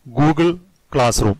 Google classroom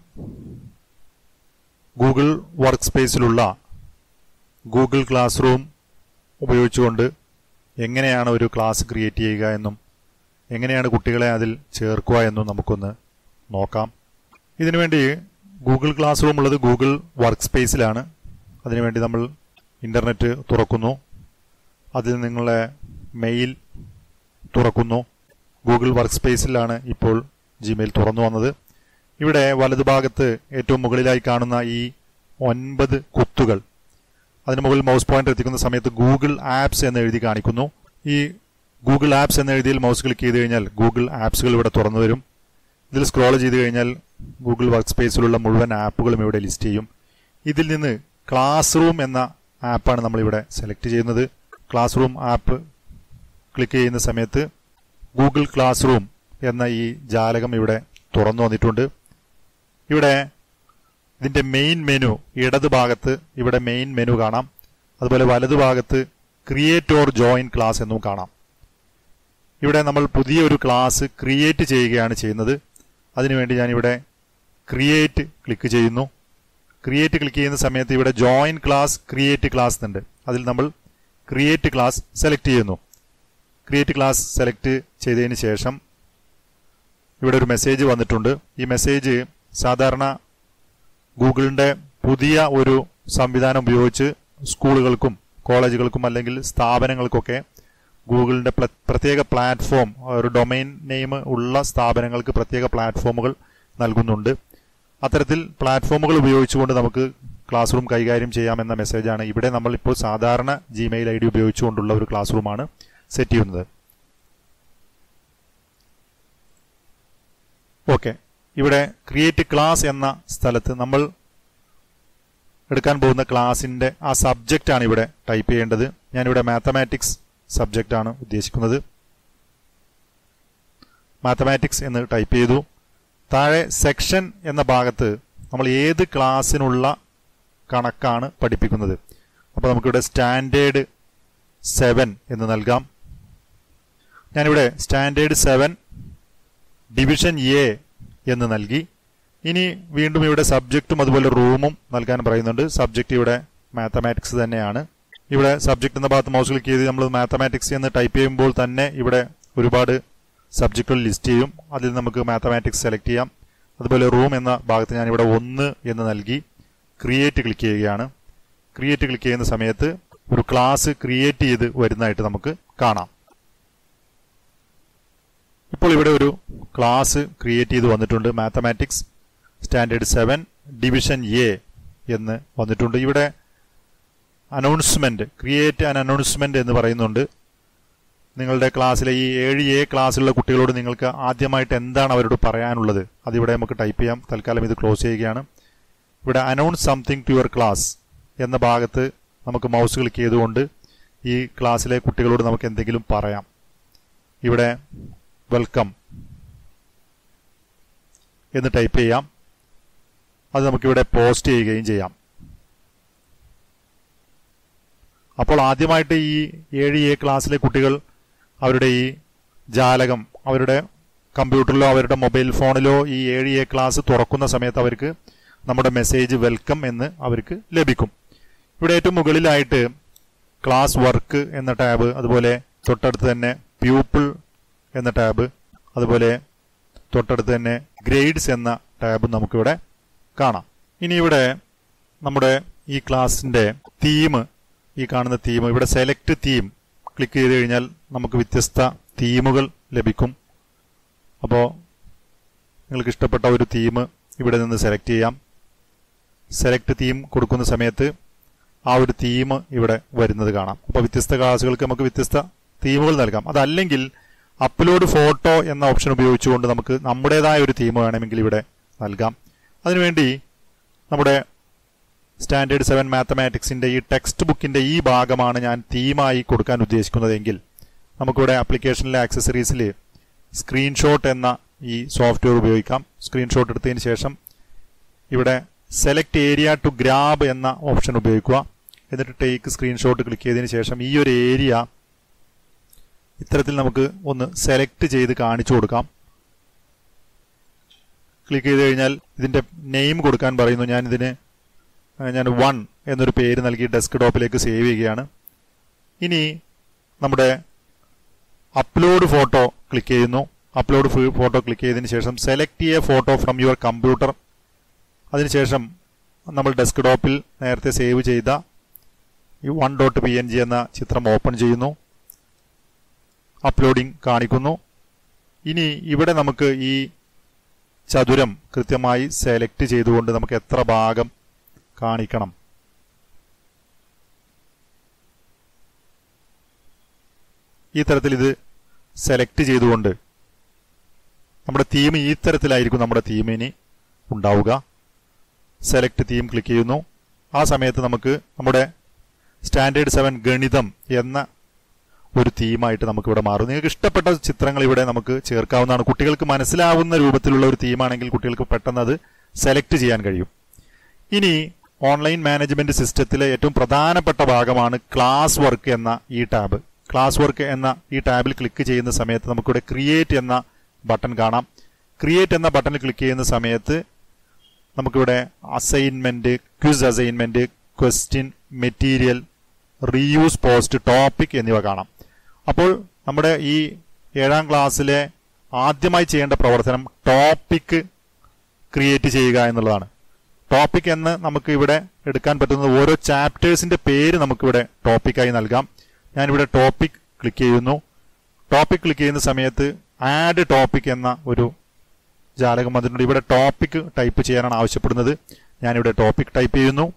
Google work സ്പേസിലുള്ള Google classroom ഉപയോഗിച്ചുകൊണ്ട് എങ്ങനെയാണ് ഒരു ക്ലാസ് ക്രിയേറ്റ് ചെയ്യുക എന്നും എങ്ങനെയാണ് കുട്ടികളെ അതിൽ ചേർക്കുക എന്നും നമുക്കൊന്ന് നോക്കാം ഇതിനുവേണ്ടി ഗൂഗിൾ ക്ലാസ് റൂം ഉള്ളത് ഗൂഗിൾ വർക്ക് സ്പേസിലാണ് അതിനുവേണ്ടി നമ്മൾ ഇൻ്റർനെറ്റ് തുറക്കുന്നു അതിൽ നിങ്ങളെ മെയിൽ തുറക്കുന്നു ഗൂഗിൾ വർക്ക് സ്പേസിലാണ് ഇപ്പോൾ ജിമെയിൽ തുറന്നു വന്നത് ഇവിടെ വലതുഭാഗത്ത് ഏറ്റവും മുകളിലായി കാണുന്ന ഈ ഒൻപത് കുത്തുകൾ അതിന് മുകളിൽ മൗസ് പോയിന്റർ എത്തിക്കുന്ന സമയത്ത് ഗൂഗിൾ ആപ്സ് എന്ന് എഴുതി കാണിക്കുന്നു ഈ ഗൂഗിൾ ആപ്സ് എന്ന എഴുതിയിൽ മൗസ് ക്ലിക്ക് ചെയ്ത് കഴിഞ്ഞാൽ ഗൂഗിൾ ആപ്സുകൾ ഇവിടെ തുറന്നു വരും ഇതിൽ സ്ക്രോൾ ചെയ്ത് കഴിഞ്ഞാൽ ഗൂഗിൾ വർക്ക് സ്പേസിലുള്ള മുഴുവൻ ആപ്പുകളും ഇവിടെ ലിസ്റ്റ് ചെയ്യും ഇതിൽ നിന്ന് ക്ലാസ് റൂം എന്ന ആപ്പാണ് നമ്മളിവിടെ സെലക്ട് ചെയ്യുന്നത് ക്ലാസ് റൂം ആപ്പ് ക്ലിക്ക് ചെയ്യുന്ന സമയത്ത് ഗൂഗിൾ ക്ലാസ് റൂം എന്ന ഈ ജാലകം ഇവിടെ തുറന്നു വന്നിട്ടുണ്ട് ഇവിടെ ഇതിന്റെ മെയിൻ മെനു ഇടത് ഭാഗത്ത് ഇവിടെ മെയിൻ മെനു കാണാം അതുപോലെ വലതു ഭാഗത്ത് ക്രിയേറ്റ് ഓർ ജോയിൻ ക്ലാസ് എന്നും കാണാം ഇവിടെ നമ്മൾ പുതിയൊരു ക്ലാസ് ക്രിയേറ്റ് ചെയ്യുകയാണ് ചെയ്യുന്നത് അതിനുവേണ്ടി ഞാനിവിടെ ക്രിയേറ്റ് ക്ലിക്ക് ചെയ്യുന്നു ക്രിയേറ്റ് ക്ലിക്ക് ചെയ്യുന്ന സമയത്ത് ഇവിടെ ജോയിൻ ക്ലാസ് ക്രിയേറ്റ് ക്ലാസ് ഉണ്ട് അതിൽ നമ്മൾ ക്രിയേറ്റ് ക്ലാസ് സെലക്ട് ചെയ്യുന്നു ക്രിയേറ്റ് ക്ലാസ് സെലക്ട് ചെയ്തതിന് ശേഷം ഇവിടെ ഒരു മെസ്സേജ് വന്നിട്ടുണ്ട് ഈ മെസ്സേജ് സാധാരണ ഗൂഗിളിന്റെ പുതിയ ഒരു സംവിധാനം ഉപയോഗിച്ച് സ്കൂളുകൾക്കും കോളേജുകൾക്കും അല്ലെങ്കിൽ സ്ഥാപനങ്ങൾക്കൊക്കെ ഗൂഗിളിന്റെ പ്ല- പ്രത്യേക പ്ലാറ്റ്ഫോം ഒരു ഡൊമൈൻ നെയിം ഉള്ള സ്ഥാപനങ്ങൾക്ക് പ്രത്യേക പ്ലാറ്റ്ഫോമുകൾ നൽകുന്നുണ്ട് അത്തരത്തിൽ പ്ലാറ്റ്ഫോമുകൾ ഉപയോഗിച്ചുകൊണ്ട് നമുക്ക് ക്ലാസ് റൂം കൈകാര്യം ചെയ്യാമെന്ന മെസ്സേജാണ് ഇവിടെ നമ്മൾ ഇപ്പോൾ സാധാരണ ജിമെയിൽ ഐ ഡി ഉപയോഗിച്ചുകൊണ്ടുള്ള ഒരു ക്ലാസ് റൂമാണ് സെറ്റ് ചെയ്യുന്നത് ഓക്കെ ഇവിടെ ക്രിയേറ്റ് ക്ലാസ് എന്ന സ്ഥലത്ത് നമ്മൾ എടുക്കാൻ പോകുന്ന ക്ലാസിന്റെ ആ സബ്ജക്റ്റ് ആണ് ഇവിടെ ടൈപ്പ് ചെയ്യേണ്ടത് ഞാനിവിടെ മാത്തമാറ്റിക്സ് സബ്ജക്റ്റ് ആണ് ഉദ്ദേശിക്കുന്നത് മാത്തമാറ്റിക്സ് എന്ന് ടൈപ്പ് ചെയ്തു താഴെ സെക്ഷൻ എന്ന ഭാഗത്ത് നമ്മൾ ഏത് ക്ലാസ്സിനുള്ള കണക്കാണ് പഠിപ്പിക്കുന്നത് അപ്പോൾ നമുക്കിവിടെ സ്റ്റാൻഡേർഡ് സെവൻ എന്ന് നൽകാം ഞാനിവിടെ സ്റ്റാൻഡേർഡ് സെവൻ ഡിവിഷൻ എ എന്ന് നൽകി ഇനി വീണ്ടും ഇവിടെ സബ്ജക്റ്റും അതുപോലെ റൂമും നൽകാൻ പറയുന്നുണ്ട് സബ്ജക്റ്റ് ഇവിടെ മാത്തമാറ്റിക്സ് തന്നെയാണ് ഇവിടെ സബ്ജക്റ്റ് എന്ന ഭാഗത്ത് മൗസ് ക്ലിക്ക് ചെയ്ത് നമ്മൾ മാത്തമാറ്റിക്സ് എന്ന് ടൈപ്പ് ചെയ്യുമ്പോൾ തന്നെ ഇവിടെ ഒരുപാട് സബ്ജക്റ്റുകൾ ലിസ്റ്റ് ചെയ്യും അതിൽ നമുക്ക് മാത്തമാറ്റിക്സ് സെലക്ട് ചെയ്യാം അതുപോലെ റൂം എന്ന ഭാഗത്ത് ഞാൻ ഇവിടെ ഒന്ന് എന്ന് നൽകി ക്രിയേറ്റ് ക്ലിക്ക് ചെയ്യുകയാണ് ക്രിയേറ്റ് ക്ലിക്ക് ചെയ്യുന്ന സമയത്ത് ഒരു ക്ലാസ് ക്രിയേറ്റ് ചെയ്ത് വരുന്നതായിട്ട് നമുക്ക് കാണാം ഇപ്പോൾ ഇവിടെ ഒരു ക്ലാസ് ക്രിയേറ്റ് ചെയ്ത് വന്നിട്ടുണ്ട് mathematics standard seven division A എന്ന് വന്നിട്ടുണ്ട് ഇവിടെ അനൗൺസ്മെന്റ് ക്രിയേറ്റ് ആൻ അനൗൺസ്മെന്റ് എന്ന് പറയുന്നുണ്ട് നിങ്ങളുടെ ക്ലാസ്സിലെ ഈ ഏഴ് എ ക്ലാസ്സിലുള്ള കുട്ടികളോട് നിങ്ങൾക്ക് ആദ്യമായിട്ട് എന്താണ് അവരോട് പറയാനുള്ളത് അതിവിടെ നമുക്ക് ടൈപ്പ് ചെയ്യാം തൽക്കാലം ഇത് ക്ലോസ് ചെയ്യുകയാണ് ഇവിടെ announce something to your class എന്ന ഭാഗത്ത് നമുക്ക് മൗസ് ക്ലിക്ക് ചെയ്തുകൊണ്ട് ഈ ക്ലാസ്സിലെ കുട്ടികളോട് നമുക്ക് എന്തെങ്കിലും പറയാം ഇവിടെ വെൽക്കം എന്ന് ടൈപ്പ് ചെയ്യാം അത് നമുക്കിവിടെ പോസ്റ്റ് ചെയ്യുകയും ചെയ്യാം അപ്പോൾ ആദ്യമായിട്ട് ഈ ഏഴ് എ ക്ലാസ്സിലെ കുട്ടികൾ അവരുടെ ഈ ജാലകം അവരുടെ കമ്പ്യൂട്ടറിലോ അവരുടെ മൊബൈൽ ഫോണിലോ ഈ ഏഴ് എ ക്ലാസ് തുറക്കുന്ന സമയത്ത് അവർക്ക് നമ്മുടെ മെസ്സേജ് വെൽക്കം എന്ന് അവർക്ക് ലഭിക്കും ഇവിടെ ഏറ്റവും മുകളിലായിട്ട് ക്ലാസ് വർക്ക് എന്ന ടാബ് അതുപോലെ തൊട്ടടുത്ത് തന്നെ പ്യൂപ്പിൾ എന്ന ടാബ് അതുപോലെ തൊട്ടടുത്ത് തന്നെ ഗ്രേഡ്സ് എന്ന ടാബ് നമുക്കിവിടെ കാണാം ഇനി ഇവിടെ നമ്മുടെ ഈ ക്ലാസിന്റെ തീം ഈ കാണുന്ന തീം ഇവിടെ സെലക്ട് തീം ക്ലിക്ക് ചെയ്ത് കഴിഞ്ഞാൽ നമുക്ക് വ്യത്യസ്ത തീമുകൾ ലഭിക്കും അപ്പോൾ നിങ്ങൾക്ക് ഇഷ്ടപ്പെട്ട ഒരു തീം ഇവിടെ നിന്ന് സെലക്ട് ചെയ്യാം സെലക്ട് തീം കൊടുക്കുന്ന സമയത്ത് ആ ഒരു തീം ഇവിടെ വരുന്നത് കാണാം അപ്പോൾ വ്യത്യസ്ത ക്ലാസ്സുകൾക്ക് നമുക്ക് വ്യത്യസ്ത തീമുകൾ നൽകാം അതല്ലെങ്കിൽ അപ്ലോഡ് ഫോട്ടോ എന്ന ഓപ്ഷൻ ഉപയോഗിച്ചുകൊണ്ട് നമുക്ക് നമ്മുടേതായ ഒരു തീം വേണമെങ്കിൽ ഇവിടെ നൽകാം അതിനുവേണ്ടി നമ്മുടെ സ്റ്റാൻഡേർഡ് സെവൻ മാത്തമാറ്റിക്സിന്റെ ഈ ടെക്സ്റ്റ് ബുക്കിന്റെ ഈ ഭാഗമാണ് ഞാൻ തീമായി കൊടുക്കാൻ ഉദ്ദേശിക്കുന്നതെങ്കിൽ നമുക്കിവിടെ ആപ്ലിക്കേഷനിലെ ആക്സസറീസിൽ സ്ക്രീൻഷോട്ട് എന്ന ഈ സോഫ്റ്റ്വെയർ ഉപയോഗിക്കാം സ്ക്രീൻഷോട്ട് എടുത്തതിന് ശേഷം ഇവിടെ സെലക്ട് ഏരിയ ടു ഗ്രാബ് എന്ന ഓപ്ഷൻ ഉപയോഗിക്കുക എന്നിട്ട് ടേക്ക് സ്ക്രീൻഷോട്ട് ക്ലിക്ക് ചെയ്തതിന് ശേഷം ഈ ഒരു ഏരിയ ഇത്തരത്തിൽ നമുക്ക് ഒന്ന് സെലക്ട് ചെയ്ത് കാണിച്ചു കൊടുക്കാം ക്ലിക്ക് ചെയ്ത് കഴിഞ്ഞാൽ ഇതിന്റെ നെയിം കൊടുക്കാൻ പറയുന്നു ഞാൻ ഇതിന് ആ, ഞാൻ വൺ എന്നൊരു പേര് നൽകി ഡെസ്ക്ടോപ്പിലേക്ക് സേവ് ചെയ്യുകയാണ് ഇനി നമ്മുടെ അപ്ലോഡ് ഫോട്ടോ ക്ലിക്ക് ചെയ്യുന്നു അപ്ലോഡ് ഫോട്ടോ ക്ലിക്ക് ചെയ്തതിന് ശേഷം സെലക്ട് ചെയ്യ ഫോട്ടോ ഫ്രം യുവർ കമ്പ്യൂട്ടർ അതിനുശേഷം നമ്മൾ ഡെസ്ക്ടോപ്പിൽ നേരത്തെ സേവ് ചെയ്ത ഈ one dot P N G എന്ന ചിത്രം ഓപ്പൺ ചെയ്യുന്നു അപ്ലോഡിംഗ് കാണിക്കുന്നു ഇനി ഇവിടെ നമുക്ക് ഈ ചതുരം കൃത്യമായി സെലക്ട് ചെയ്തുകൊണ്ട് നമുക്ക് എത്ര ഭാഗം കാണിക്കണം ഈ തരത്തിൽ ഇത് സെലക്ട് ചെയ്തുകൊണ്ട് നമ്മുടെ തീം ഈ തരത്തിലായിരിക്കും നമ്മുടെ തീമിന് ഉണ്ടാവുക സെലക്ട് തീം ക്ലിക്ക് ചെയ്യുന്നു ആ സമയത്ത് നമുക്ക് നമ്മുടെ സ്റ്റാൻഡേർഡ് സെവൻ ഗണിതം എന്ന ഒരു തീമായിട്ട് നമുക്ക് ഇവിടെ മാറും നിങ്ങൾക്ക് ഇഷ്ടപ്പെട്ട ചിത്രങ്ങൾ ഇവിടെ നമുക്ക് ചേർക്കാവുന്നതാണ് കുട്ടികൾക്ക് മനസ്സിലാവുന്ന രൂപത്തിലുള്ള ഒരു തീമാണെങ്കിൽ കുട്ടികൾക്ക് പെട്ടെന്ന് അത് സെലക്ട് ചെയ്യാൻ കഴിയും ഇനി ഓൺലൈൻ മാനേജ്മെന്റ് സിസ്റ്റത്തിലെ ഏറ്റവും പ്രധാനപ്പെട്ട ഭാഗമാണ് ക്ലാസ് വർക്ക് എന്ന ഈ ടാബ് ക്ലാസ് വർക്ക് എന്ന ഈ ടാബിൽ ക്ലിക്ക് ചെയ്യുന്ന സമയത്ത് നമുക്കിവിടെ ക്രിയേറ്റ് എന്ന ബട്ടൺ കാണാം ക്രിയേറ്റ് എന്ന ബട്ടണിൽ ക്ലിക്ക് ചെയ്യുന്ന സമയത്ത് നമുക്കിവിടെ assignment quiz assignment question material reuse post topic എന്നിവ കാണാം അപ്പോൾ നമ്മുടെ ഈ ഏഴാം ക്ലാസ്സിലെ ആദ്യമായി ചെയ്യേണ്ട പ്രവർത്തനം ടോപ്പിക് ക്രിയേറ്റ് ചെയ്യുക എന്നുള്ളതാണ് ടോപ്പിക് എന്ന് നമുക്ക് ഇവിടെ എടുക്കാൻ പറ്റുന്നത് ഓരോ ചാപ്റ്റേഴ്സിന്റെ പേര് നമുക്കിവിടെ ടോപ്പിക്കായി നൽകാം ഞാനിവിടെ ടോപ്പിക് ക്ലിക്ക് ചെയ്യുന്നു ടോപ്പിക് ക്ലിക്ക് ചെയ്യുന്ന സമയത്ത് ആഡ് ടോപ്പിക് എന്ന ഒരു ജാലകം വന്നിട്ടുണ്ട് ഇവിടെ ടോപ്പിക് ടൈപ്പ് ചെയ്യാനാണ് ആവശ്യപ്പെടുന്നത് ഞാനിവിടെ ടോപ്പിക് ടൈപ്പ് ചെയ്യുന്നു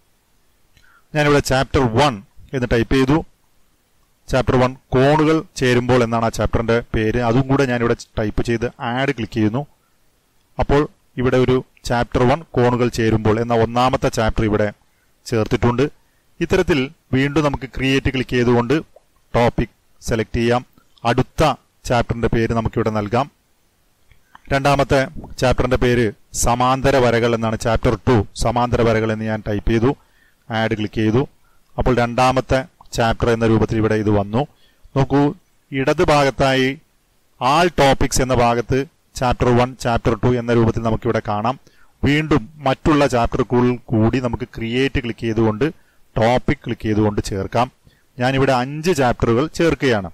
ഞാനിവിടെ ചാപ്റ്റർ വൺ എന്ന് ടൈപ്പ് ചെയ്തു ചാപ്റ്റർ വൺ കോണുകൾ ചേരുമ്പോൾ എന്നാണ് ആ ചാപ്റ്ററിന്റെ പേര് അതും കൂടെ ഞാനിവിടെ ടൈപ്പ് ചെയ്ത് ആഡ് ക്ലിക്ക് ചെയ്യുന്നു അപ്പോൾ ഇവിടെ ഒരു ചാപ്റ്റർ വൺ കോണുകൾ ചേരുമ്പോൾ എന്ന ഒന്നാമത്തെ ചാപ്റ്റർ ഇവിടെ ചേർത്തിട്ടുണ്ട് ഇത്തരത്തിൽ വീണ്ടും നമുക്ക് ക്രിയേറ്റ് ക്ലിക്ക് ചെയ്തുകൊണ്ട് ടോപ്പിക് സെലക്ട് ചെയ്യാം അടുത്ത ചാപ്റ്ററിന്റെ പേര് നമുക്കിവിടെ നൽകാം രണ്ടാമത്തെ ചാപ്റ്ററിന്റെ പേര് സമാന്തര വരകൾ എന്നാണ് ചാപ്റ്റർ ടു സമാന്തര വരകൾ എന്ന് ഞാൻ ടൈപ്പ് ചെയ്തു ആഡ് ക്ലിക്ക് ചെയ്തു അപ്പോൾ രണ്ടാമത്തെ ചാപ്റ്റർ എന്ന രൂപത്തിൽ ഇവിടെ ഇത് വന്നു നോക്കൂ ഇടത് ഭാഗത്തായി ആൾ ടോപ്പിക്സ് എന്ന ഭാഗത്ത് ചാപ്റ്റർ വൺ ചാപ്റ്റർ ടു എന്ന രൂപത്തിൽ നമുക്കിവിടെ കാണാം വീണ്ടും മറ്റുള്ള ചാപ്റ്ററുകളിൽ കൂടി നമുക്ക് ക്രിയേറ്റ് ക്ലിക്ക് ചെയ്തുകൊണ്ട് ടോപ്പിക് ക്ലിക്ക് ചെയ്തുകൊണ്ട് ചേർക്കാം ഞാനിവിടെ അഞ്ച് ചാപ്റ്ററുകൾ ചേർക്കുകയാണ്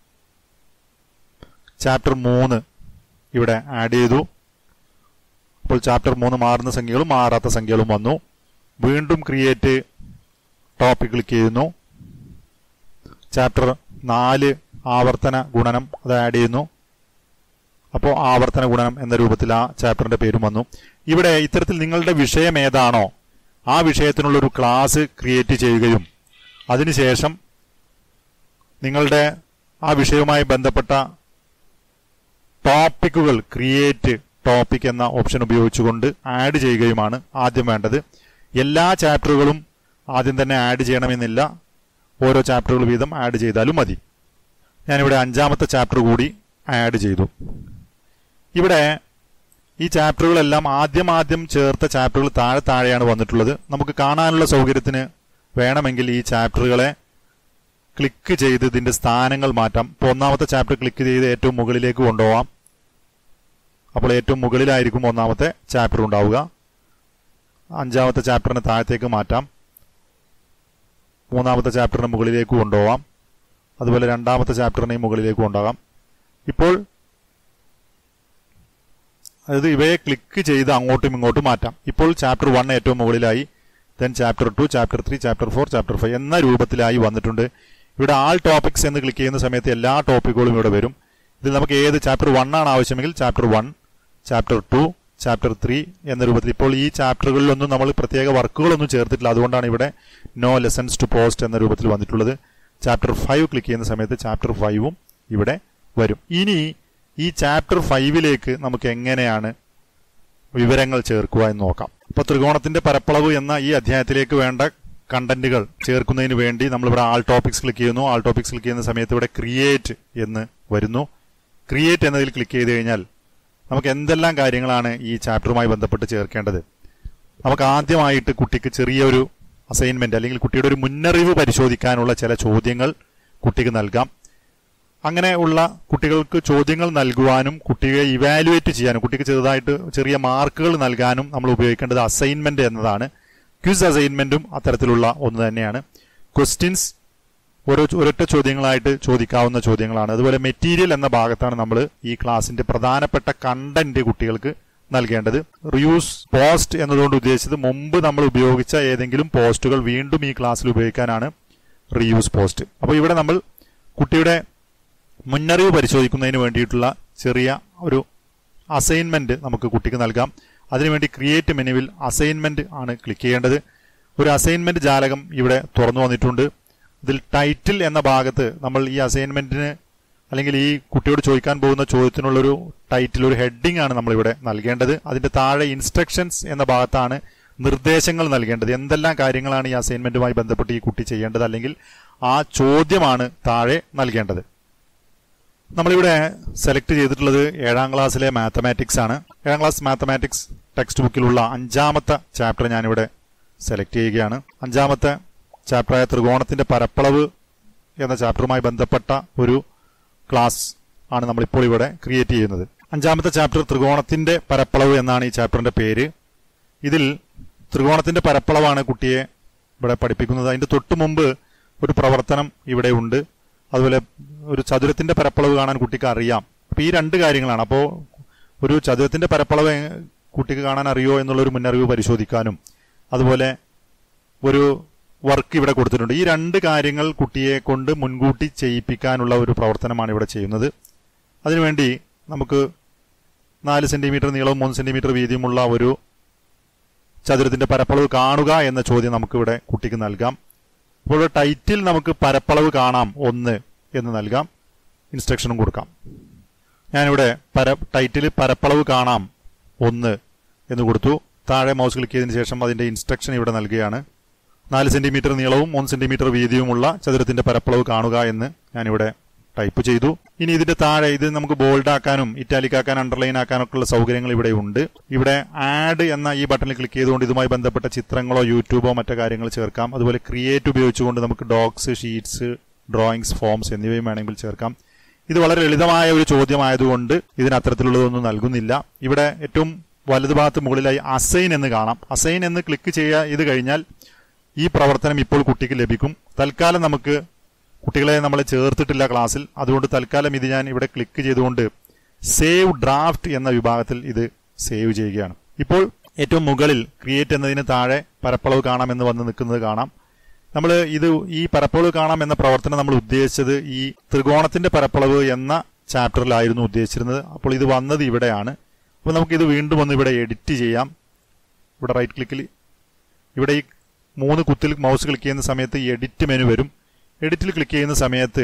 ചാപ്റ്റർ മൂന്ന് ഇവിടെ ആഡ് ചെയ്തു അപ്പോൾ ചാപ്റ്റർ മൂന്ന് മാറുന്ന സംഖ്യകളും മാറാത്ത സംഖ്യകളും വന്നു വീണ്ടും ക്രിയേറ്റ് ടോപ്പിക് ക്ലിക്ക് ചെയ്യുന്നു ചാപ്റ്റർ നാല് ആവർത്തന ഗുണനം അത് ആഡ് ചെയ്യുന്നു അപ്പോൾ ആവർത്തന ഗുണനം എന്ന രൂപത്തിൽ ആ ചാപ്റ്ററിന്റെ പേരും വന്നു ഇവിടെ ഇത്തരത്തിൽ നിങ്ങളുടെ വിഷയം ഏതാണോ ആ വിഷയത്തിനുള്ള ഒരു ക്ലാസ് ക്രിയേറ്റ് ചെയ്യുകയും അതിനുശേഷം നിങ്ങളുടെ ആ വിഷയവുമായി ബന്ധപ്പെട്ട ടോപ്പിക്കുകൾ ക്രിയേറ്റ് ടോപ്പിക് എന്ന ഓപ്ഷൻ ഉപയോഗിച്ചുകൊണ്ട് ആഡ് ചെയ്യുകയുമാണ് ആദ്യം വേണ്ടത് എല്ലാ ചാപ്റ്ററുകളും ആദ്യം തന്നെ ആഡ് ചെയ്യണമെന്നില്ല ഓരോ ചാപ്റ്ററുകൾ വീതം ആഡ് ചെയ്താലും മതി ഞാനിവിടെ അഞ്ചാമത്തെ ചാപ്റ്റർ കൂടി ആഡ് ചെയ്തു ഇവിടെ ഈ ചാപ്റ്ററുകളെല്ലാം ആദ്യം ആദ്യം ചേർത്ത ചാപ്റ്ററുകൾ താഴെ താഴെയാണ് വന്നിട്ടുള്ളത് നമുക്ക് കാണാനുള്ള സൗകര്യത്തിന് വേണമെങ്കിൽ ഈ ചാപ്റ്ററുകളെ ക്ലിക്ക് ചെയ്ത് ഇതിന്റെ സ്ഥാനങ്ങൾ മാറ്റാം ഇപ്പോൾ ഒന്നാമത്തെ ചാപ്റ്റർ ക്ലിക്ക് ചെയ്ത് ഏറ്റവും മുകളിലേക്ക് കൊണ്ടുപോകാം അപ്പോൾ ഏറ്റവും മുകളിലായിരിക്കും ഒന്നാമത്തെ ചാപ്റ്റർ ഉണ്ടാവുക അഞ്ചാമത്തെ ചാപ്റ്ററിന് താഴത്തേക്ക് മാറ്റാം മൂന്നാമത്തെ ചാപ്റ്ററിന് മുകളിലേക്ക് കൊണ്ടുപോകാം അതുപോലെ രണ്ടാമത്തെ ചാപ്റ്ററിനെയും മുകളിലേക്ക് കൊണ്ടുപോകാം ഇപ്പോൾ അതായത് ഇവയെ ക്ലിക്ക് ചെയ്ത് അങ്ങോട്ടും ഇങ്ങോട്ടും മാറ്റാം ഇപ്പോൾ ചാപ്റ്റർ വൺ ഏറ്റവും മുകളിലായി then chapter two chapter three chapter four chapter five എന്ന രൂപത്തിലായി വന്നിട്ടുണ്ട് ഇവിടെ ആൾ ടോപ്പിക്സ് എന്ന് ക്ലിക്ക് ചെയ്യുന്ന സമയത്ത് എല്ലാ ടോപ്പിക്കുകളും ഇവിടെ വരും ഇതിൽ നമുക്ക് ഏത് ചാപ്റ്റർ വൺ ആണ് ആവശ്യമെങ്കിൽ chapter one chapter two chapter three എന്ന രൂപത്തിൽ ഇപ്പോൾ ഈ ചാപ്റ്ററുകളിലൊന്നും നമ്മൾ പ്രത്യേക വർക്കുകളൊന്നും ചേർത്തിട്ടില്ല അതുകൊണ്ടാണ് ഇവിടെ നോ ലെസൺസ് ടു പോസ്റ്റ് എന്ന രൂപത്തിൽ വന്നിട്ടുള്ളത് ചാപ്റ്റർ ഫൈവ് ക്ലിക്ക് ചെയ്യുന്ന സമയത്ത് ചാപ്റ്റർ ഫൈവും ഇവിടെ വരും ഇനി ഈ ചാപ്റ്റർ ഫൈവിലേക്ക് നമുക്ക് എങ്ങനെയാണ് വിവരങ്ങൾ ചേർക്കുക എന്ന് നോക്കാം ഇപ്പൊ ത്രികോണത്തിന്റെ പരപ്പളവ് എന്ന ഈ അധ്യായത്തിലേക്ക് വേണ്ട കണ്ടന്റുകൾ ചേർക്കുന്നതിന് വേണ്ടി നമ്മളിവിടെ ആൾ ടോപ്പിക്സ് ക്ലിക്ക് ചെയ്യുന്നു ആൾ ടോപ്പിക്സ് ക്ലിക്ക് ചെയ്യുന്ന സമയത്ത് ഇവിടെ ക്രിയേറ്റ് എന്ന് വരുന്നു ക്രിയേറ്റ് എന്നതിൽ ക്ലിക്ക് ചെയ്ത് കഴിഞ്ഞാൽ നമുക്ക് എന്തെല്ലാം കാര്യങ്ങളാണ് ഈ ചാപ്റ്ററുമായി ബന്ധപ്പെട്ട് ചേർക്കേണ്ടത് നമുക്ക് ആദ്യമായിട്ട് കുട്ടിക്ക് ചെറിയൊരു അസൈൻമെന്റ് അല്ലെങ്കിൽ കുട്ടിയുടെ ഒരു മുന്നറിവ് പരിശോധിക്കാനുള്ള ചില ചോദ്യങ്ങൾ കുട്ടിക്ക് നൽകാം അങ്ങനെ ഉള്ള കുട്ടികൾക്ക് ചോദ്യങ്ങൾ നൽകുവാനും കുട്ടിയെ ഇവാലുവേറ്റ് ചെയ്യാനും കുട്ടിക്ക് ചെറുതായിട്ട് ചെറിയ മാർക്കുകൾ നൽകാനും നമ്മൾ ഉപയോഗിക്കേണ്ടത് അസൈൻമെന്റ് എന്നതാണ് ക്വിസ് അസൈൻമെന്റും അത്തരത്തിലുള്ള ഒന്ന് തന്നെയാണ് ക്വസ്റ്റ്യൻസ് ഓരോ ഒരൊറ്റ ചോദ്യങ്ങളായിട്ട് ചോദിക്കാവുന്ന ചോദ്യങ്ങളാണ് അതുപോലെ മെറ്റീരിയൽ എന്ന ഭാഗത്താണ് നമ്മൾ ഈ ക്ലാസിന്റെ പ്രധാനപ്പെട്ട കണ്ടന്റ് കുട്ടികൾക്ക് നൽകേണ്ടത് റിയൂസ് പോസ്റ്റ് എന്നതുകൊണ്ട് ഉദ്ദേശിച്ചത് മുമ്പ് നമ്മൾ ഉപയോഗിച്ച ഏതെങ്കിലും പോസ്റ്റുകൾ വീണ്ടും ഈ ക്ലാസ്സിൽ ഉപയോഗിക്കാനാണ് റീയൂസ് പോസ്റ്റ് അപ്പോൾ ഇവിടെ നമ്മൾ കുട്ടിയുടെ മുന്നറിവ് പരിശോധിക്കുന്നതിന് വേണ്ടിയിട്ടുള്ള ചെറിയ ഒരു അസൈൻമെന്റ് നമുക്ക് കുട്ടിക്ക് നൽകാം അതിനുവേണ്ടി ക്രിയേറ്റ് മെനുവിൽ അസൈൻമെന്റ് ആണ് ക്ലിക്ക് ചെയ്യേണ്ടത് ഒരു അസൈൻമെന്റ് ജാലകം ഇവിടെ തുറന്നു വന്നിട്ടുണ്ട് ഇതിൽ ടൈറ്റിൽ എന്ന ഭാഗത്ത് നമ്മൾ ഈ അസൈൻമെന്റിന് അല്ലെങ്കിൽ ഈ കുട്ടിയോട് ചോദിക്കാൻ പോകുന്ന ചോദ്യത്തിനുള്ളൊരു ടൈറ്റിൽ ഒരു ഹെഡിംഗ് ആണ് നമ്മളിവിടെ നൽകേണ്ടത് അതിന്റെ താഴെ ഇൻസ്ട്രക്ഷൻസ് എന്ന ഭാഗത്താണ് നിർദ്ദേശങ്ങൾ നൽകേണ്ടത് എന്തെല്ലാം കാര്യങ്ങളാണ് ഈ അസൈൻമെന്റുമായി ബന്ധപ്പെട്ട് ഈ കുട്ടി ചെയ്യേണ്ടത് അല്ലെങ്കിൽ ആ ചോദ്യമാണ് താഴെ നൽകേണ്ടത് നമ്മളിവിടെ സെലക്ട് ചെയ്തിട്ടുള്ളത് ഏഴാം ക്ലാസ്സിലെ മാത്തമാറ്റിക്സ് ആണ് ഏഴാം ക്ലാസ് മാത്തമാറ്റിക്സ് ടെക്സ്റ്റ് ബുക്കിലുള്ള അഞ്ചാമത്തെ ചാപ്റ്റർ ഞാനിവിടെ സെലക്ട് ചെയ്യുകയാണ് അഞ്ചാമത്തെ ചാപ്റ്ററായ ത്രികോണത്തിന്റെ പരപ്പളവ് എന്ന ചാപ്റ്ററുമായി ബന്ധപ്പെട്ട ഒരു ക്ലാസ് ആണ് നമ്മളിപ്പോൾ ഇവിടെ ക്രിയേറ്റ് ചെയ്യുന്നത് അഞ്ചാമത്തെ ചാപ്റ്റർ ത്രികോണത്തിന്റെ പരപ്പളവ് എന്നാണ് ഈ ചാപ്റ്ററിന്റെ പേര് ഇതിൽ ത്രികോണത്തിന്റെ പരപ്പളവാണ് കുട്ടിയെ ഇവിടെ പഠിപ്പിക്കുന്നത് അതിന്റെ തൊട്ടു മുമ്പ് ഒരു പ്രവർത്തനം ഇവിടെ ഉണ്ട് അതുപോലെ ഒരു ചതുരത്തിന്റെ പരപ്പളവ് കാണാൻ കുട്ടിക്ക് അറിയാം അപ്പൊ ഈ രണ്ട് കാര്യങ്ങളാണ് അപ്പോൾ ഒരു ചതുരത്തിന്റെ പരപ്പളവ് കുട്ടിക്ക് കാണാൻ അറിയോ എന്നുള്ള ഒരു മുന്നറിവ് പരിശോധിക്കാനും അതുപോലെ ഒരു വർക്ക് ഇവിടെ കൊടുത്തിട്ടുണ്ട് ഈ രണ്ട് കാര്യങ്ങൾ കുട്ടിയെ കൊണ്ട് മുൻകൂട്ടി ചെയ്യിപ്പിക്കാനുള്ള ഒരു പ്രവർത്തനമാണ് ഇവിടെ ചെയ്യുന്നത് അതിനുവേണ്ടി നമുക്ക് നാല് സെന്റിമീറ്റർ നീളവും മൂന്ന് സെന്റിമീറ്റർ വീതിയുമുള്ള ഒരു ചതുരത്തിന്റെ പരപ്പളവ് കാണുക എന്ന ചോദ്യം നമുക്കിവിടെ കുട്ടിക്ക് നൽകാം അപ്പോൾ ടൈറ്റിൽ നമുക്ക് പരപ്പളവ് കാണാം ഒന്ന് എന്ന് നൽകാം ഇൻസ്ട്രക്ഷനും കൊടുക്കാം ഞാനിവിടെ പര ടൈറ്റിൽ പരപ്പളവ് കാണാം ഒന്ന് എന്ന് കൊടുത്തു താഴെ മൗസ് ക്ലിക്ക് ചെയ്തതിനു ശേഷം അതിന്റെ ഇൻസ്ട്രക്ഷൻ ഇവിടെ നൽകുകയാണ് നാല് സെന്റിമീറ്റർ നീളവും മൂന്ന് സെന്റിമീറ്റർ വീതിയുമുള്ള ചതുരത്തിന്റെ പരപ്പളവ് കാണുക എന്ന് ഞാനിവിടെ ടൈപ്പ് ചെയ്തു ഇനി ഇതിന്റെ താഴെ ഇത് നമുക്ക് ബോൾഡ് ആക്കാനും ഇറ്റാലിക് ആക്കാൻ അണ്ടർലൈൻ ആക്കാനൊക്കെ ഉള്ള സൗകര്യങ്ങൾ ഇവിടെ ഉണ്ട് ഇവിടെ ആഡ് എന്ന ഈ ബട്ടണിൽ ക്ലിക്ക് ചെയ്തുകൊണ്ട് ഇതുമായി ബന്ധപ്പെട്ട ചിത്രങ്ങളോ യൂട്യൂബോ മറ്റു കാര്യങ്ങൾ ചേർക്കാം അതുപോലെ ക്രിയേറ്റ് ഉപയോഗിച്ചുകൊണ്ട് നമുക്ക് ഡോക്സ് ഷീറ്റ്സ് ഡ്രോയിങ്സ് ഫോംസ് എന്നിവയും വേണമെങ്കിൽ ചേർക്കാം ഇത് വളരെ ലളിതമായ ഒരു ചോദ്യമായതുകൊണ്ട് ഇതിന് അത്തരത്തിലുള്ളതൊന്നും നൽകുന്നില്ല ഇവിടെ ഏറ്റവും വലതുഭാഗത്ത് മുകളിലായി അസൈൻ എന്ന് കാണാം അസൈൻ എന്ന് ക്ലിക്ക് ചെയ്യുക ഇത് കഴിഞ്ഞാൽ ഈ പ്രവർത്തനം ഇപ്പോൾ കുട്ടിക്ക് ലഭിക്കും തൽക്കാലം നമുക്ക് കുട്ടികളെ നമ്മൾ ചേർത്തിട്ടില്ല ക്ലാസ്സിൽ അതുകൊണ്ട് തൽക്കാലം ഇത് ഞാൻ ഇവിടെ ക്ലിക്ക് ചെയ്തുകൊണ്ട് സേവ് ഡ്രാഫ്റ്റ് എന്ന വിഭാഗത്തിൽ ഇത് സേവ് ചെയ്യുകയാണ് ഇപ്പോൾ ഏറ്റവും മുകളിൽ ക്രിയേറ്റ് എന്നതിന് താഴെ പരപ്പളവ് കാണാമെന്ന് വന്ന് നിൽക്കുന്നത് കാണാം നമ്മൾ ഇത് ഈ പരപ്പളവ് കാണാം എന്ന പ്രവർത്തനം നമ്മൾ ഉദ്ദേശിച്ചത് ഈ ത്രികോണത്തിന്റെ പരപ്പളവ് എന്ന ചാപ്റ്ററിലായിരുന്നു ഉദ്ദേശിച്ചിരുന്നത് അപ്പോൾ ഇത് വന്നത് ഇവിടെയാണ് അപ്പോൾ നമുക്ക് ഇത് വീണ്ടും ഒന്ന് ഇവിടെ എഡിറ്റ് ചെയ്യാം ഇവിടെ റൈറ്റ് ക്ലിക്കിൽ ഇവിടെ ഈ മൂന്ന് കുത്തിൽ മൗസ് ക്ലിക്ക് ചെയ്യുന്ന സമയത്ത് ഈ എഡിറ്റ് മെനു വരും എഡിറ്റിൽ ക്ലിക്ക് ചെയ്യുന്ന സമയത്ത്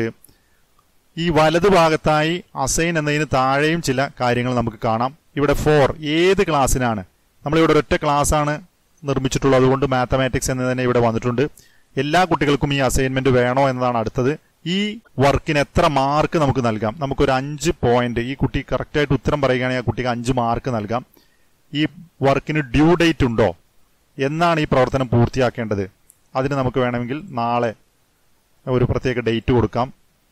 ഈ വലതു ഭാഗത്തായി അസൈൻ എന്നതിന് താഴെയും ചില കാര്യങ്ങൾ നമുക്ക് കാണാം ഇവിടെ ഫോർ ഏത് ക്ലാസ്സിനാണ് നമ്മളിവിടെ ഒരൊറ്റ ക്ലാസ് ആണ് നിർമ്മിച്ചിട്ടുള്ളത് അതുകൊണ്ട് മാത്തമാറ്റിക്സ് എന്ന് തന്നെ ഇവിടെ വന്നിട്ടുണ്ട് എല്ലാ കുട്ടികൾക്കും ഈ അസൈൻമെന്റ് വേണോ എന്നതാണ് അടുത്തത് ഈ വർക്കിന് എത്ര മാർക്ക് നമുക്ക് നൽകാം നമുക്കൊരു അഞ്ച് പോയിന്റ് ഈ കുട്ടി കറക്റ്റായിട്ട് ഉത്തരം പറയുകയാണെങ്കിൽ ആ കുട്ടിക്ക് അഞ്ച് മാർക്ക് നൽകാം ഈ വർക്കിന് ഡ്യൂ ഡേറ്റ് ഉണ്ടോ എന്നാണ് ഈ പ്രവർത്തനം പൂർത്തിയാക്കേണ്ടത് അതിന് നമുക്ക് വേണമെങ്കിൽ നാളെ ഒരു പ്രത്യേക ഡേറ്റ് കൊടുക്കാം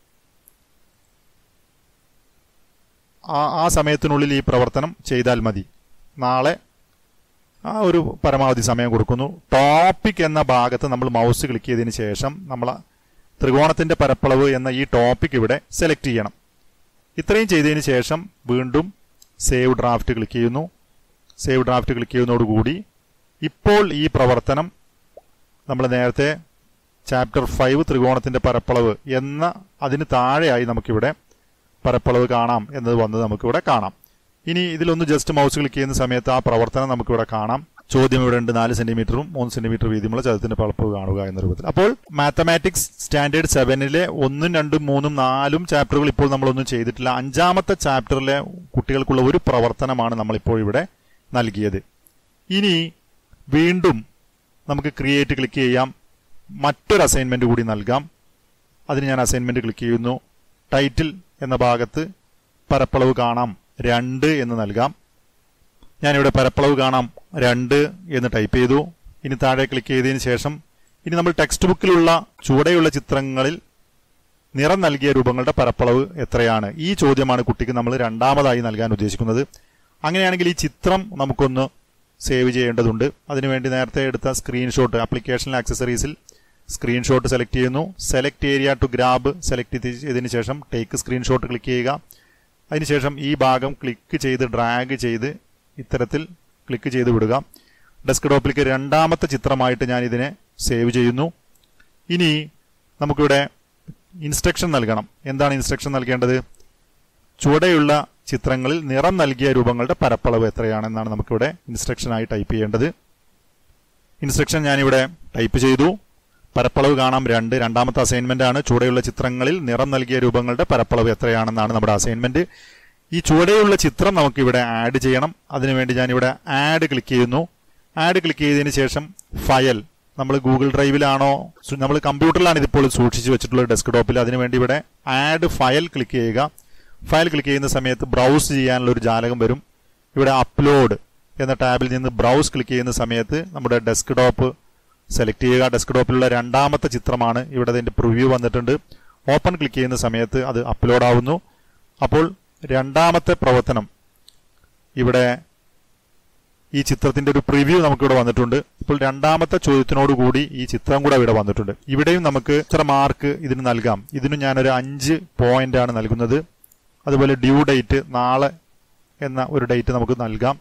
ആ ആ സമയത്തിനുള്ളിൽ ഈ പ്രവർത്തനം ചെയ്താൽ മതി നാളെ ആ ഒരു പരമാവധി സമയം കൊടുക്കുന്നു ടോപ്പിക് എന്ന ഭാഗത്ത് നമ്മൾ മൗസ് ക്ലിക്ക് ചെയ്തതിന് ശേഷം നമ്മൾ ത്രികോണത്തിന്റെ പരപ്പളവ് എന്ന ഈ ടോപ്പിക് ഇവിടെ സെലക്ട് ചെയ്യണം ഇത്രയും ചെയ്തതിന് ശേഷം വീണ്ടും സേവ് ഡ്രാഫ്റ്റ് ക്ലിക്ക് ചെയ്യുന്നു സേവ് ഡ്രാഫ്റ്റ് ക്ലിക്ക് ചെയ്യുന്നതോടുകൂടി ഇപ്പോൾ ഈ പ്രവർത്തനം നമ്മൾ നേരത്തെ ചാപ്റ്റർ ഫൈവ് ത്രികോണത്തിന്റെ പരപ്പളവ് എന്ന അതിന് താഴെയായി നമുക്കിവിടെ പരപ്പളവ് കാണാം എന്നത് വന്നത് നമുക്കിവിടെ കാണാം ഇനി ഇതിലൊന്ന് ജസ്റ്റ് മൗസ് ക്ലിക്ക് ചെയ്യുന്ന സമയത്ത് ആ പ്രവർത്തനം നമുക്കിവിടെ കാണാം ചോദ്യം ഇവിടെ ഉണ്ട് നാല് സെന്റിമീറ്ററും മൂന്ന് സെന്റിമീറ്റർ വീതിയുമുള്ള ചതുരത്തിന്റെ പരപ്പളവ് കാണുക എന്ന രൂപത്തിൽ അപ്പോൾ മാത്തമാറ്റിക്സ് സ്റ്റാൻഡേർഡ് സെവനിലെ ഒന്നും രണ്ടും മൂന്നും നാലും ചാപ്റ്ററുകൾ ഇപ്പോൾ നമ്മളൊന്നും ചെയ്തിട്ടില്ല അഞ്ചാമത്തെ ചാപ്റ്ററിലെ കുട്ടികൾക്കുള്ള ഒരു പ്രവർത്തനമാണ് നമ്മളിപ്പോൾ ഇവിടെ നൽകിയത് ഇനി വീണ്ടും നമുക്ക് ക്രിയേറ്റ് ക്ലിക്ക് ചെയ്യാം മറ്റൊരു അസൈൻമെന്റ് കൂടി നൽകാം അതിന് ഞാൻ അസൈൻമെന്റ് ക്ലിക്ക് ചെയ്യുന്നു ടൈറ്റിൽ എന്ന ഭാഗത്ത് പരപ്പളവ് കാണാം രണ്ട് എന്ന് നൽകാം ഞാനിവിടെ പരപ്പളവ് കാണാം രണ്ട് എന്ന് ടൈപ്പ് ചെയ്തു ഇനി താഴെ ക്ലിക്ക് ചെയ്തതിന് ശേഷം ഇനി നമ്മൾ ടെക്സ്റ്റ് ബുക്കിലുള്ള ചുവടെയുള്ള ചിത്രങ്ങളിൽ നിറം നൽകിയ രൂപങ്ങളുടെ പരപ്പളവ് എത്രയാണ് ഈ ചോദ്യമാണ് കുട്ടിക്ക് നമ്മൾ രണ്ടാമതായി നൽകാൻ ഉദ്ദേശിക്കുന്നത് അങ്ങനെയാണെങ്കിൽ ഈ ചിത്രം നമുക്കൊന്ന് സേവ് ചെയ്യേണ്ടതുണ്ട് അതിനുവേണ്ടി നേരത്തെ എടുത്ത സ്ക്രീൻഷോട്ട് ആപ്ലിക്കേഷൻ ആക്സസറീസിൽ സ്ക്രീൻഷോട്ട് സെലക്ട് ചെയ്യുന്നു select area to grab select ചെയ്തതിന് ശേഷം ടേക്ക് സ്ക്രീൻഷോട്ട് ക്ലിക്ക് ചെയ്യുക അതിനുശേഷം ഈ ഭാഗം ക്ലിക്ക് ചെയ്ത് ഡ്രാഗ് ചെയ്ത് ഇത്തരത്തിൽ ക്ലിക്ക് ചെയ്ത് വിടുക ഡെസ്ക്ടോപ്പിലേക്ക് രണ്ടാമത്തെ ചിത്രമായിട്ട് ഞാൻ ഇതിനെ സേവ് ചെയ്യുന്നു ഇനി നമുക്കിവിടെ ഇൻസ്ട്രക്ഷൻ നൽകണം എന്താണ് ഇൻസ്ട്രക്ഷൻ നൽകേണ്ടത് ചുവടെയുള്ള ചിത്രങ്ങളിൽ നിറം നൽകിയ രൂപങ്ങളുടെ പരപ്പളവ് എത്രയാണെന്നാണ് നമുക്കിവിടെ ഇൻസ്ട്രക്ഷനായി ടൈപ്പ് ചെയ്യേണ്ടത് ഇൻസ്ട്രക്ഷൻ ഞാനിവിടെ ടൈപ്പ് ചെയ്തു പരപ്പളവ് കാണാം രണ്ട് രണ്ടാമത്തെ അസൈൻമെന്റ് ആണ് ചുവടെയുള്ള ചിത്രങ്ങളിൽ നിറം നൽകിയ രൂപങ്ങളുടെ പരപ്പളവ് എത്രയാണെന്നാണ് നമ്മുടെ അസൈൻമെന്റ് ഈ ചുവടെയുള്ള ചിത്രം നമുക്കിവിടെ ആഡ് ചെയ്യണം അതിനുവേണ്ടി ഞാനിവിടെ ആഡ് ക്ലിക്ക് ചെയ്യുന്നു ആഡ് ക്ലിക്ക് ചെയ്തതിന് ശേഷം ഫയൽ നമ്മൾ ഗൂഗിൾ ഡ്രൈവിലാണോ സു- നമ്മൾ കമ്പ്യൂട്ടറിലാണ് ഇതിപ്പോൾ സൂക്ഷിച്ചു വെച്ചിട്ടുള്ളത് ഡെസ്ക്ടോപ്പിൽ അതിനുവേണ്ടി ഇവിടെ ആഡ് ഫയൽ ക്ലിക്ക് ചെയ്യുക ഫയൽ ക്ലിക്ക് ചെയ്യുന്ന സമയത്ത് ബ്രൗസ് ചെയ്യാനുള്ള ഒരു ജാലകം വരും ഇവിടെ അപ്ലോഡ് എന്ന ടാബിൽ നിന്ന് ബ്രൗസ് ക്ലിക്ക് ചെയ്യുന്ന സമയത്ത് നമ്മുടെ ഡെസ്ക്ടോപ്പ് സെലക്ട് ചെയ്യുക ഡെസ്ക്ടോപ്പിലുള്ള രണ്ടാമത്തെ ചിത്രമാണ് ഇവിടെ അതിന്റെ പ്രിവ്യൂ വന്നിട്ടുണ്ട് ഓപ്പൺ ക്ലിക്ക് ചെയ്യുന്ന സമയത്ത് അത് അപ്ലോഡ് ആവുന്നു അപ്പോൾ രണ്ടാമത്തെ പ്രവർത്തനം ഇവിടെ ഈ ചിത്രത്തിന്റെ ഒരു പ്രിവ്യൂ നമുക്കിവിടെ വന്നിട്ടുണ്ട് ഇപ്പോൾ രണ്ടാമത്തെ ചോദ്യത്തിനോട് കൂടി ഈ ചിത്രം കൂടെ ഇവിടെ വന്നിട്ടുണ്ട് ഇവിടെയും നമുക്ക് ഇത്ര മാർക്ക് ഇതിന് നൽകാം ഇതിന് ഞാനൊരു അഞ്ച് പോയിന്റ് ആണ് നൽകുന്നത് അതുപോലെ ഡ്യൂ ഡേറ്റ് നാളെ എന്ന ഒരു ഡേറ്റ് നമുക്ക് നൽകാം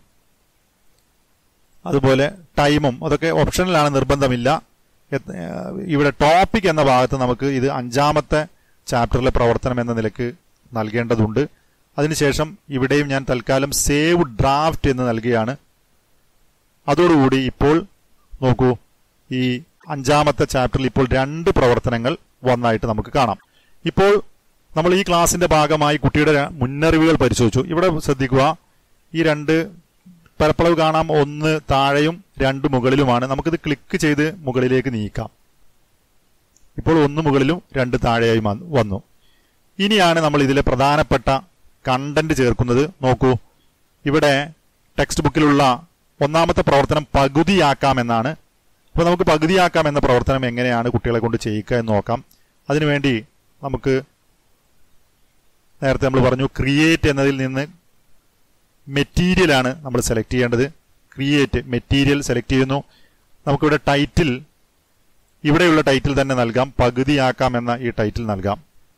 അതുപോലെ ടൈമും അതൊക്കെ ഓപ്ഷനിലാണ് നിർബന്ധമില്ല എത്- ഏഹ് ഇവിടെ ടോപ്പിക് എന്ന ഭാഗത്ത് നമുക്ക് ഇത് അഞ്ചാമത്തെ ചാപ്റ്ററിലെ പ്രവർത്തനം എന്ന നിലക്ക് നൽകേണ്ടതുണ്ട് അതിനുശേഷം ഇവിടെയും ഞാൻ തൽക്കാലം സേവ് ഡ്രാഫ്റ്റ് എന്ന് നൽകുകയാണ് അതോടുകൂടി ഇപ്പോൾ നോക്കൂ ഈ അഞ്ചാമത്തെ ചാപ്റ്ററിൽ ഇപ്പോൾ രണ്ട് പ്രവർത്തനങ്ങൾ വന്നായിട്ട് നമുക്ക് കാണാം ഇപ്പോൾ നമ്മൾ ഈ ക്ലാസിന്റെ ഭാഗമായി കുട്ടിയുടെ ര- മുന്നറിവുകൾ പരിശോധിച്ചു ഇവിടെ ശ്രദ്ധിക്കുക ഈ രണ്ട് പരപ്പളവ് കാണാം ഒന്ന് താഴെയും രണ്ട് മുകളിലുമാണ് നമുക്കിത് ക്ലിക്ക് ചെയ്ത് മുകളിലേക്ക് നീക്കാം ഇപ്പോൾ ഒന്ന് മുകളിലും രണ്ട് താഴെയായി വന്ന് വന്നു ഇനിയാണ് നമ്മൾ ഇതിലെ പ്രധാനപ്പെട്ട കണ്ടന്റ് ചേർക്കുന്നത് നോക്കൂ ഇവിടെ ടെക്സ്റ്റ് ബുക്കിലുള്ള ഒന്നാമത്തെ പ്രവർത്തനം പകുതിയാക്കാം എന്നാണ് അപ്പോൾ നമുക്ക് പകുതിയാക്കാം എന്ന പ്രവർത്തനം എങ്ങനെയാണ് കുട്ടികളെ കൊണ്ട് ചെയ്യിക്കുക എന്ന് നോക്കാം അതിനുവേണ്ടി നമുക്ക് നേരത്തെ നമ്മൾ പറഞ്ഞു ക്രിയേറ്റ് എന്നതിൽ നിന്ന് മെറ്റീരിയൽ ആണ് നമ്മൾ സെലക്ട് ചെയ്യേണ്ടത് ക്രിയേറ്റ് മെറ്റീരിയൽ സെലക്ട് ചെയ്യുന്നു നമുക്കിവിടെ ടൈറ്റിൽ ഇവിടെയുള്ള ടൈറ്റിൽ തന്നെ നൽകാം പകുതിയാക്കാം എന്ന ഈ ടൈറ്റിൽ നൽകാം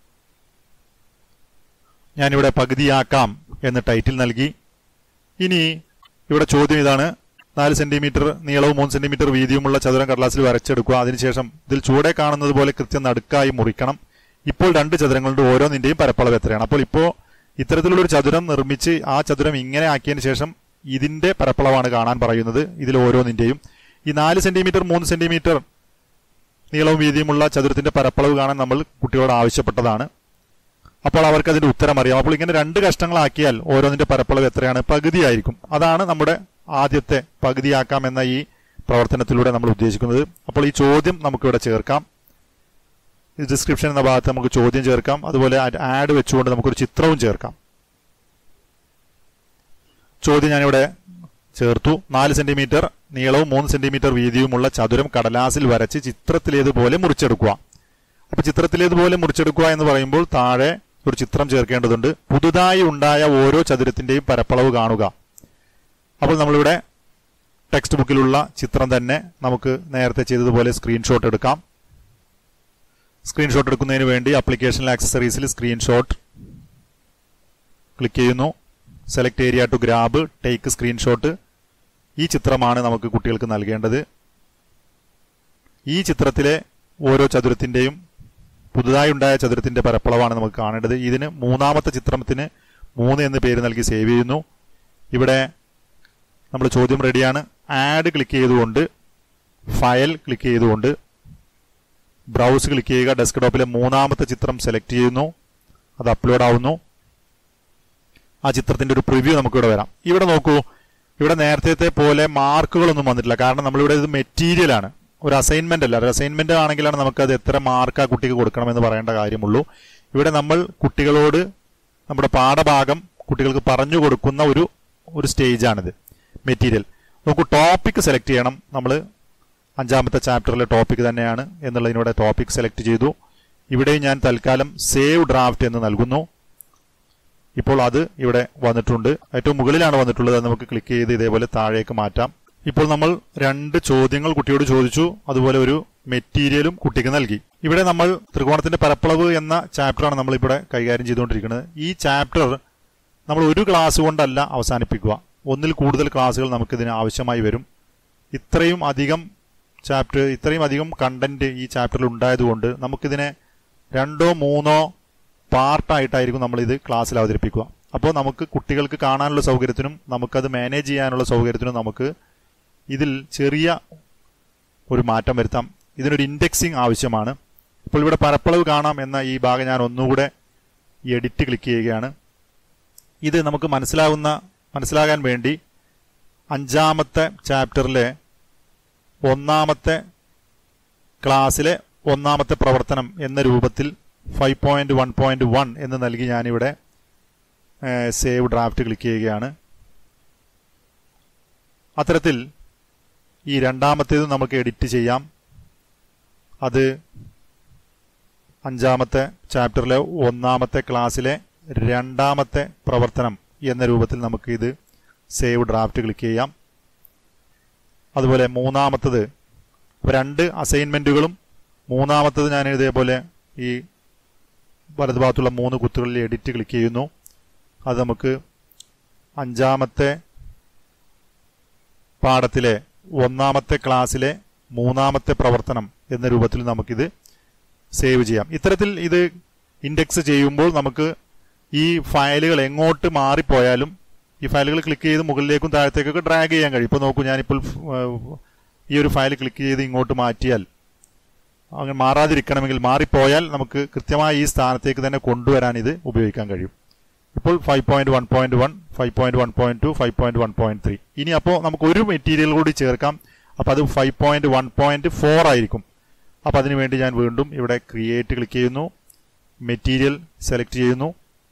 ഞാനിവിടെ പകുതിയാക്കാം എന്ന് ടൈറ്റിൽ നൽകി ഇനി ഇവിടെ ചോദ്യം ഇതാണ് നാല് സെന്റിമീറ്റർ നീളവും മൂന്ന് സെന്റിമീറ്റർ വീതിയുമുള്ള ചതുരം കടലാസിൽ വരച്ചെടുക്കുക അതിനുശേഷം ഇതിൽ ചൂടെ കാണുന്നത് പോലെ കൃത്യം നടുക്കായി മുറിക്കണം ഇപ്പോൾ രണ്ട് ചതുരങ്ങളുടെ ഓരോന്നിന്റെയും പരപ്പളവ് എത്രയാണ് അപ്പോൾ ഇപ്പോൾ ഇത്തരത്തിലുള്ള ഒരു ചതുരം നിർമ്മിച്ച് ആ ചതുരം ഇങ്ങനെ ആക്കിയതിനു ശേഷം ഇതിന്റെ പരപ്പളവാണ് കാണാൻ പറയുന്നത് ഇതിൽ ഓരോന്നിന്റെയും ഈ നാല് സെന്റിമീറ്റർ മൂന്ന് സെന്റിമീറ്റർ നീളവും വീതിയുമുള്ള ചതുരത്തിന്റെ പരപ്പളവ് കാണാൻ നമ്മൾ കുട്ടികളോട് ആവശ്യപ്പെട്ടതാണ് അപ്പോൾ അവർക്ക് അതിന്റെ ഉത്തരം അറിയാം അപ്പോൾ ഇങ്ങനെ രണ്ട് കഷ്ണങ്ങളാക്കിയാൽ ഓരോന്നിന്റെ പരപ്പളവ് എത്രയാണ് പകുതിയായിരിക്കും അതാണ് നമ്മുടെ ആദ്യത്തെ പകുതിയാക്കാം എന്ന ഈ പ്രവർത്തനത്തിലൂടെ നമ്മൾ ഉദ്ദേശിക്കുന്നത് അപ്പോൾ ഈ ചോദ്യം നമുക്കിവിടെ ചേർക്കാം ഈ ഡിസ്ക്രിപ്ഷൻ എന്ന ഭാഗത്ത് നമുക്ക് ചോദ്യം ചേർക്കാം അതുപോലെ ആഡ് വെച്ചുകൊണ്ട് നമുക്കൊരു ചിത്രവും ചേർക്കാം ചോദ്യം ഞാനിവിടെ ചേർത്തു നാല് സെന്റിമീറ്റർ നീളവും മൂന്ന് സെന്റിമീറ്റർ വീതിയുമുള്ള ചതുരം കടലാസിൽ വരച്ച് ചിത്രത്തിലേതുപോലെ മുറിച്ചെടുക്കുക അപ്പൊ ചിത്രത്തിലേതുപോലെ മുറിച്ചെടുക്കുക എന്ന് പറയുമ്പോൾ താഴെ ഒരു ചിത്രം ചേർക്കേണ്ടതുണ്ട് പുതുതായി ഉണ്ടായ ഓരോ ചതുരത്തിന്റെയും പരപ്പളവ് കാണുക അപ്പോൾ നമ്മളിവിടെ ടെക്സ്റ്റ് ബുക്കിലുള്ള ചിത്രം തന്നെ നമുക്ക് നേരത്തെ ചെയ്തതുപോലെ സ്ക്രീൻഷോട്ട് എടുക്കാം സ്ക്രീൻഷോട്ട് എടുക്കുന്നതിന് വേണ്ടി ആപ്ലിക്കേഷനിലെ ആക്സസറീസിൽ സ്ക്രീൻഷോട്ട് ക്ലിക്ക് ചെയ്യുന്നു select area to grab take screenshot ഈ ചിത്രമാണ് നമുക്ക് കുട്ടികൾക്ക് നൽകേണ്ടത് ഈ ചിത്രത്തിലെ ഓരോ ചതുരത്തിന്റെയും പുതുതായി ഉണ്ടായ ചതുരത്തിന്റെ പരപ്പളവാണ് നമുക്ക് കാണേണ്ടത് ഇതിന് മൂന്നാമത്തെ ചിത്രത്തിന് മൂന്ന് എന്ന് പേര് നൽകി സേവ് ചെയ്യുന്നു ഇവിടെ നമ്മൾ ചോദ്യം റെഡിയാണ് ആഡ് ക്ലിക്ക് ചെയ്തുകൊണ്ട് ഫയൽ ക്ലിക്ക് ചെയ്തുകൊണ്ട് ബ്രൗസ് ക്ലിക്ക് ചെയ്യുക ഡെസ്ക്ടോപ്പിലെ മൂന്നാമത്തെ ചിത്രം സെലക്ട് ചെയ്യുന്നു അത് അപ്ലോഡ് ആവുന്നു ആ ചിത്രത്തിന്റെ ഒരു പ്രിവ്യൂ നമുക്ക് ഇവിടെ വരാം ഇവിടെ നോക്കൂ ഇവിടെ നേരത്തെ പോലെ മാർക്കുകളൊന്നും വന്നിട്ടില്ല കാരണം നമ്മളിവിടെ ഇത് മെറ്റീരിയൽ ആണ് ഒരു അസൈൻമെന്റ് അല്ല ഒരു അസൈൻമെന്റ് ആണെങ്കിലാണ് നമുക്ക് അത് എത്ര മാർക്ക് ആ കുട്ടിക്ക് കൊടുക്കണമെന്ന് പറയേണ്ട കാര്യമുള്ളൂ ഇവിടെ നമ്മൾ കുട്ടികളോട് നമ്മുടെ പാഠഭാഗം കുട്ടികൾക്ക് പറഞ്ഞു കൊടുക്കുന്ന ഒരു ഒരു സ്റ്റേജാണിത് മെറ്റീരിയൽ നോക്കൂ ടോപ്പിക് സെലക്ട് ചെയ്യണം നമ്മൾ അഞ്ചാമത്തെ ചാപ്റ്ററിലെ ടോപ്പിക് തന്നെയാണ് എന്നുള്ളതിനൂടെ ടോപ്പിക് സെലക്ട് ചെയ്തു ഇവിടെ ഞാൻ തൽക്കാലം സേവ് ഡ്രാഫ്റ്റ് എന്ന് നൽകുന്നു ഇപ്പോൾ അത് ഇവിടെ വന്നിട്ടുണ്ട് ഏറ്റവും മുകളിലാണ് വന്നിട്ടുള്ളത് അത് നമുക്ക് ക്ലിക്ക് ചെയ്ത് ഇതേപോലെ താഴേക്ക് മാറ്റാം ഇപ്പോൾ നമ്മൾ രണ്ട് ചോദ്യങ്ങൾ കുട്ടിയോട് ചോദിച്ചു അതുപോലെ ഒരു മെറ്റീരിയലും കുട്ടിക്ക് നൽകി ഇവിടെ നമ്മൾ ത്രികോണത്തിന്റെ പരപ്പളവ് എന്ന ചാപ്റ്ററാണ് നമ്മൾ ഇവിടെ കൈകാര്യം ചെയ്തുകൊണ്ടിരിക്കുന്നത് ഈ ചാപ്റ്റർ നമ്മൾ ഒരു ക്ലാസ് കൊണ്ടല്ല അവസാനിപ്പിക്കുക ഒന്നിൽ കൂടുതൽ ക്ലാസ്സുകൾ നമുക്കിതിന് ആവശ്യമായി വരും ഇത്രയും അധികം ചാപ്റ്റർ ഇത്രയും അധികം കണ്ടന്റ് ഈ ചാപ്റ്ററിൽ ഉണ്ടായതുകൊണ്ട് നമുക്കിതിനെ രണ്ടോ മൂന്നോ പാർട്ടായിട്ടായിരിക്കും നമ്മൾ ഇത് ക്ലാസ്സിൽ അവതരിപ്പിക്കുക അപ്പോൾ നമുക്ക് കുട്ടികൾക്ക് കാണാനുള്ള സൗകര്യത്തിനും നമുക്കത് മാനേജ് ചെയ്യാനുള്ള സൗകര്യത്തിനും നമുക്ക് ഇതിൽ ചെറിയ ഒരു മാറ്റം വരുത്താം ഇതിനൊരു ഇൻഡെക്സിംഗ് ആവശ്യമാണ് ഇപ്പോൾ ഇവിടെ പരപ്പളവ് കാണാം എന്ന ഈ ഭാഗം ഞാൻ ഒന്നുകൂടെ ഈ എഡിറ്റ് ക്ലിക്ക് ചെയ്യുകയാണ് ഇത് നമുക്ക് മനസ്സിലാവുന്ന മനസ്സിലാകാൻ വേണ്ടി അഞ്ചാമത്തെ ചാപ്റ്ററിലെ ഒന്നാമത്തെ ക്ലാസ്സിലെ ഒന്നാമത്തെ പ്രവർത്തനം എന്ന രൂപത്തിൽ five point one point one എന്ന് നൽകി ഞാനിവിടെ സേവ് ഡ്രാഫ്റ്റ് ക്ലിക്ക് ചെയ്യുകയാണ് അത്തരത്തിൽ ഈ രണ്ടാമത്തേത് നമുക്ക് എഡിറ്റ് ചെയ്യാം അത് അഞ്ചാമത്തെ ചാപ്റ്ററിലെ ഒന്നാമത്തെ ക്ലാസ്സിലെ രണ്ടാമത്തെ പ്രവർത്തനം എന്ന രൂപത്തിൽ നമുക്ക് ഇത് സേവ് ഡ്രാഫ്റ്റ് ക്ലിക്ക് ചെയ്യാം അതുപോലെ മൂന്നാമത്തത് രണ്ട് അസൈൻമെന്റുകളും മൂന്നാമത്തത് ഞാൻ ഇതേപോലെ ഈ വലതുഭാഗത്തുള്ള മൂന്ന് കുത്തുകളിൽ എഡിറ്റ് ക്ലിക്ക് ചെയ്യുന്നു അത് നമുക്ക് അഞ്ചാമത്തെ പാഠത്തിലെ ഒന്നാമത്തെ ക്ലാസ്സിലെ മൂന്നാമത്തെ പ്രവർത്തനം എന്ന രൂപത്തിൽ നമുക്കിത് സേവ് ചെയ്യാം ഇത്തരത്തിൽ ഇത് ഇൻഡെക്സ് ചെയ്യുമ്പോൾ നമുക്ക് ഈ ഫയലുകൾ എങ്ങോട്ട് മാറിപ്പോയാലും ഈ ഫയലുകൾ ക്ലിക്ക് ചെയ്ത് മുകളിലേക്കും താഴത്തേക്കൊക്കെ ഡ്രാഗ് ചെയ്യാൻ കഴിയും ഇപ്പോൾ നോക്കൂ ഞാനിപ്പോൾ ഈ ഒരു ഫയൽ ക്ലിക്ക് ചെയ്ത് ഇങ്ങോട്ട് മാറ്റിയാൽ അങ്ങനെ മാറാതിരിക്കണമെങ്കിൽ മാറിപ്പോയാൽ നമുക്ക് കൃത്യമായി ഈ സ്ഥാനത്തേക്ക് തന്നെ കൊണ്ടുവരാൻ ഇത് ഉപയോഗിക്കാൻ കഴിയും ഇപ്പോൾ five point one point one five point one point two five point one point three ഇനി അപ്പോൾ നമുക്ക് ഒരു മെറ്റീരിയൽ കൂടി ചേർക്കാം അപ്പോൾ അത് five point one point four ആയിരിക്കും അപ്പോൾ അതിനുവേണ്ടി ഞാൻ വീണ്ടും ഇവിടെ ക്രിയേറ്റ് ക്ലിക്ക് ചെയ്യുന്നു മെറ്റീരിയൽ സെലക്ട് ചെയ്യുന്നു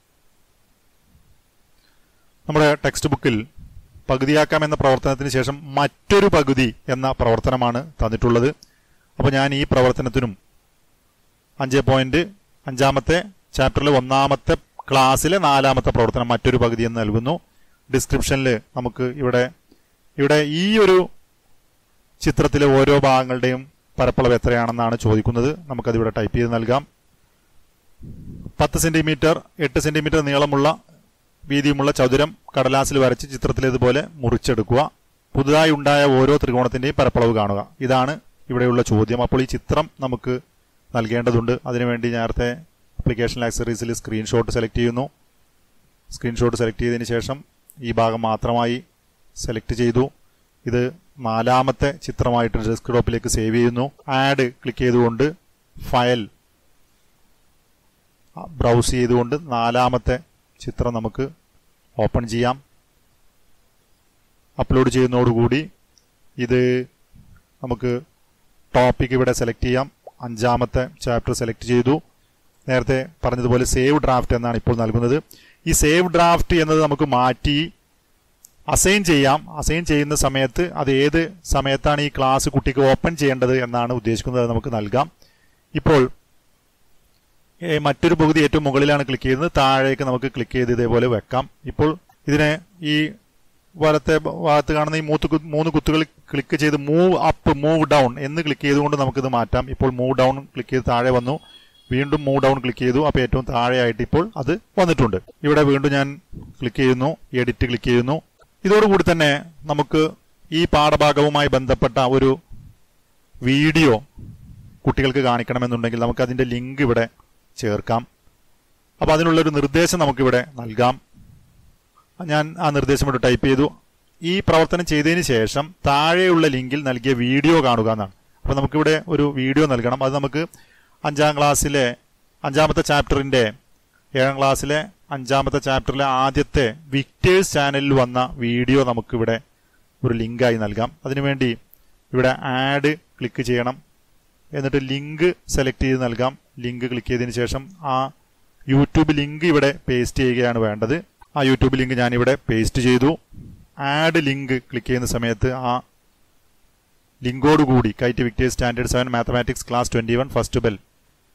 നമ്മുടെ ടെക്സ്റ്റ് ബുക്കിൽ പകുതിയാക്കാം എന്ന പ്രവർത്തനത്തിന് ശേഷം മറ്റൊരു പകുതി എന്ന പ്രവർത്തനമാണ് തന്നിട്ടുള്ളത് അപ്പോൾ ഞാൻ ഈ പ്രവർത്തനത്തിനും അഞ്ച് പോയിന്റ് അഞ്ചാമത്തെ ചാപ്റ്ററിലെ ഒന്നാമത്തെ ക്ലാസ്സിലെ നാലാമത്തെ പ്രവർത്തനം മറ്റൊരു പകുതി എന്ന് നൽകുന്നു ഡിസ്ക്രിപ്ഷനിൽ നമുക്ക് ഇവിടെ ഇവിടെ ഈ ഒരു ചിത്രത്തിലെ ഓരോ ഭാഗങ്ങളുടെയും പരപ്പളവ് എത്രയാണെന്നാണ് ചോദിക്കുന്നത് നമുക്കതിവിടെ ടൈപ്പ് ചെയ്ത് നൽകാം പത്ത് സെന്റിമീറ്റർ എട്ട് സെന്റിമീറ്റർ നീളമുള്ള വീതിയുമുള്ള ചതുരം കടലാസിൽ വരച്ച് ചിത്രത്തിൽ ഇതുപോലെ മുറിച്ചെടുക്കുക പുതുതായി ഉണ്ടായ ഓരോ ത്രികോണത്തിന്റെയും പരപ്പളവ് കാണുക ഇതാണ് ഇവിടെയുള്ള ചോദ്യം അപ്പോൾ ഈ ചിത്രം നമുക്ക് നൽകേണ്ടതുണ്ട് അതിനുവേണ്ടി നേരത്തെ അപ്ലിക്കേഷൻ ആക്സറീസിൽ സ്ക്രീൻഷോട്ട് സെലക്ട് ചെയ്യുന്നു സ്ക്രീൻഷോട്ട് സെലക്ട് ചെയ്തതിന് ശേഷം ഈ ഭാഗം മാത്രമായി സെലക്ട് ചെയ്തു ഇത് നാലാമത്തെ ചിത്രമായിട്ട് ഡെസ്ക്ടോപ്പിലേക്ക് സേവ് ചെയ്യുന്നു ആഡ് ക്ലിക്ക് ചെയ്തുകൊണ്ട് ഫയൽ ബ്രൗസ് ചെയ്തുകൊണ്ട് നാലാമത്തെ ചിത്രം നമുക്ക് ഓപ്പൺ ചെയ്യാം അപ്ലോഡ് ചെയ്യുന്നതോടുകൂടി ഇത് നമുക്ക് ടോപ്പിക് ഇവിടെ സെലക്ട് ചെയ്യാം അഞ്ചാമത്തെ ചാപ്റ്റർ സെലക്ട് ചെയ്തു നേരത്തെ പറഞ്ഞതുപോലെ സേവ് ഡ്രാഫ്റ്റ് എന്നാണ് ഇപ്പോൾ നൽകുന്നത് ഈ സേവ് ഡ്രാഫ്റ്റ് എന്നത് നമുക്ക് മാറ്റി അസൈൻ ചെയ്യാം അസൈൻ ചെയ്യുന്ന സമയത്ത് അത് ഏത് സമയത്താണ് ഈ ക്ലാസ് കുട്ടിക്ക് ഓപ്പൺ ചെയ്യേണ്ടത് എന്നാണ് ഉദ്ദേശിക്കുന്നത് അത് നമുക്ക് നൽകാം ഇപ്പോൾ മറ്റൊരു പകുതി ഏറ്റവും മുകളിലാണ് ക്ലിക്ക് ചെയ്യുന്നത് താഴേക്ക് നമുക്ക് ക്ലിക്ക് ചെയ്ത് ഇതേപോലെ വെക്കാം ഇപ്പോൾ ഇതിനെ ഈ വലത്തെ ഭാഗത്ത് കാണുന്ന ഈ മൂത്ത് മൂന്ന് കുത്തുകൾ ക്ലിക്ക് ചെയ്ത് മൂവ് അപ്പ് മൂവ് ഡൗൺ എന്ന് ക്ലിക്ക് ചെയ്തുകൊണ്ട് നമുക്കിത് മാറ്റാം ഇപ്പോൾ മൂവ് ഡൗൺ ക്ലിക്ക് ചെയ്ത് താഴെ വന്നു വീണ്ടും മൂവ് ഡൗൺ ക്ലിക്ക് ചെയ്തു അപ്പോൾ ഏറ്റവും താഴെയായിട്ട് ഇപ്പോൾ അത് വന്നിട്ടുണ്ട് ഇവിടെ വീണ്ടും ഞാൻ ക്ലിക്ക് ചെയ്യുന്നു എഡിറ്റ് ക്ലിക്ക് ചെയ്യുന്നു ഇതോടുകൂടി തന്നെ നമുക്ക് ഈ പാഠഭാഗവുമായി ബന്ധപ്പെട്ട ഒരു വീഡിയോ കുട്ടികൾക്ക് കാണിക്കണമെന്നുണ്ടെങ്കിൽ നമുക്ക് അതിന്റെ ലിങ്ക് ഇവിടെ ചേർക്കാം അപ്പോൾ അതിനുള്ളൊരു നിർദ്ദേശം നമുക്കിവിടെ നൽകാം ഞാൻ ആ നിർദ്ദേശം ഇവിടെ ടൈപ്പ് ചെയ്തു ഈ പ്രവർത്തനം ചെയ്തതിന് ശേഷം താഴെയുള്ള ലിങ്കിൽ നൽകിയ വീഡിയോ കാണുക എന്നാണ് അപ്പോൾ നമുക്കിവിടെ ഒരു വീഡിയോ നൽകണം അത് നമുക്ക് അഞ്ചാം ക്ലാസ്സിലെ അഞ്ചാമത്തെ ചാപ്റ്ററിന്റെ ഏഴാം ക്ലാസ്സിലെ അഞ്ചാമത്തെ ചാപ്റ്ററിലെ ആദ്യത്തെ വിക്ടേഴ്സ് ചാനലിൽ വന്ന വീഡിയോ നമുക്കിവിടെ ഒരു ലിങ്കായി നൽകാം അതിനുവേണ്ടി ഇവിടെ ആഡ് ക്ലിക്ക് ചെയ്യണം എന്നിട്ട് ലിങ്ക് സെലക്ട് ചെയ്ത് നൽകാം ലിങ്ക് ക്ലിക്ക് ചെയ്തതിന് ശേഷം ആ യൂട്യൂബ് ലിങ്ക് ഇവിടെ പേസ്റ്റ് ചെയ്യുകയാണ് വേണ്ടത് ആ യൂട്യൂബ് ലിങ്ക് ഞാനിവിടെ പേസ്റ്റ് ചെയ്തു ആഡ് ലിങ്ക് ക്ലിക്ക് ചെയ്യുന്ന സമയത്ത് ആ ലിങ്കോടുകൂടി KITE Victers standard seven mathematics class twenty one first bell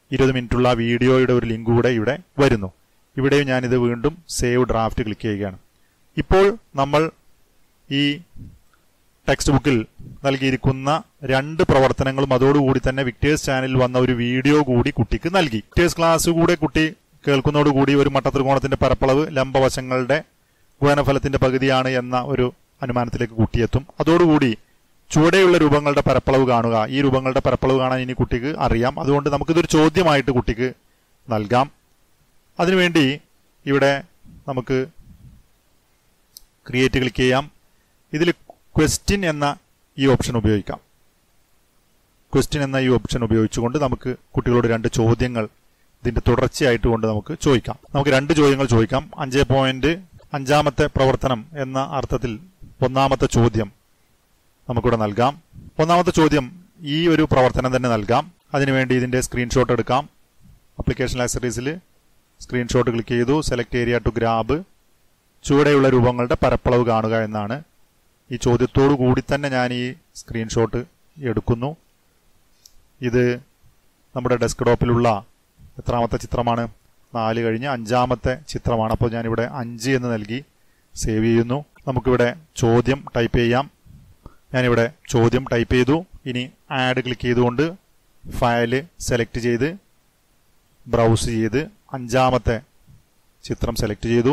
ഇരുപത് മിനിറ്റുള്ള വീഡിയോയുടെ ഒരു ലിങ്ക് കൂടെ ഇവിടെ വരുന്നു ഇവിടെയും ഞാനിത് വീണ്ടും സേവ് ഡ്രാഫ്റ്റ് ക്ലിക്ക് ചെയ്യുകയാണ് ഇപ്പോൾ നമ്മൾ ഈ ടെക്സ്റ്റ് ബുക്കിൽ നൽകിയിരിക്കുന്ന രണ്ട് പ്രവർത്തനങ്ങളും അതോടുകൂടി തന്നെ വിക്ടേഴ്സ് ചാനലിൽ വന്ന ഒരു വീഡിയോ കൂടി കുട്ടിക്ക് നൽകി വിക്ടേഴ്സ് ക്ലാസ് കൂടെ കുട്ടി കേൾക്കുന്നതോടുകൂടി ഒരു മട്ടത്രികോണത്തിന്റെ പരപ്പളവ് ലംബവശങ്ങളുടെ ഗുണനഫലത്തിന്റെ പകുതിയാണ് എന്ന ഒരു അനുമാനത്തിലേക്ക് കുട്ടിയെത്തും അതോടുകൂടി ചുവടെയുള്ള രൂപങ്ങളുടെ പരപ്പളവ് കാണുക ഈ രൂപങ്ങളുടെ പരപ്പളവ് കാണാൻ ഇനി കുട്ടിക്ക് അറിയാം അതുകൊണ്ട് നമുക്കിതൊരു ചോദ്യമായിട്ട് കുട്ടിക്ക് നൽകാം അതിനുവേണ്ടി ഇവിടെ നമുക്ക് ക്രിയേറ്റ് ക്ലിക്ക് ചെയ്യാം ഇതിൽ ക്വസ്റ്റ്യൻ എന്ന ഈ ഓപ്ഷൻ ഉപയോഗിക്കാം ക്വസ്റ്റ്യൻ എന്ന ഈ ഓപ്ഷൻ ഉപയോഗിച്ചുകൊണ്ട് നമുക്ക് കുട്ടികളോട് രണ്ട് ചോദ്യങ്ങൾ ഇതിന്റെ തുടർച്ചയായിട്ട് കൊണ്ട് നമുക്ക് ചോദിക്കാം നമുക്ക് രണ്ട് ചോദ്യങ്ങൾ ചോദിക്കാം അഞ്ച് പോയിന്റ് അഞ്ചാമത്തെ പ്രവർത്തനം എന്ന അർത്ഥത്തിൽ ഒന്നാമത്തെ ചോദ്യം നമുക്കിവിടെ നൽകാം ഒന്നാമത്തെ ചോദ്യം ഈ ഒരു പ്രവർത്തനം തന്നെ നൽകാം അതിനുവേണ്ടി ഇതിന്റെ സ്ക്രീൻഷോട്ട് എടുക്കാം അപ്ലിക്കേഷൻ ആക്സറീസിൽ സ്ക്രീൻഷോട്ട് ക്ലിക്ക് ചെയ്തു സെലക്ട് ഏരിയ ടു ഗ്രാബ് ചുവടെയുള്ള രൂപങ്ങളുടെ പരപ്പളവ് കാണുക എന്നാണ് ഈ ചോദ്യത്തോടു കൂടി തന്നെ ഞാൻ ഈ സ്ക്രീൻഷോട്ട് എടുക്കുന്നു ഇത് നമ്മുടെ ഡെസ്ക്ടോപ്പിലുള്ള എത്രാമത്തെ ചിത്രമാണ് നാല് കഴിഞ്ഞ് അഞ്ചാമത്തെ ചിത്രമാണ് അപ്പോൾ ഞാനിവിടെ അഞ്ച് എന്ന് നൽകി സേവ് ചെയ്യുന്നു നമുക്കിവിടെ ചോദ്യം ടൈപ്പ് ചെയ്യാം ഞാനിവിടെ ചോദ്യം ടൈപ്പ് ചെയ്തു ഇനി ആഡ് ക്ലിക്ക് ചെയ്തുകൊണ്ട് ഫയല് സെലക്ട് ചെയ്ത് ബ്രൗസ് ചെയ്ത് അഞ്ചാമത്തെ ചിത്രം സെലക്ട് ചെയ്തു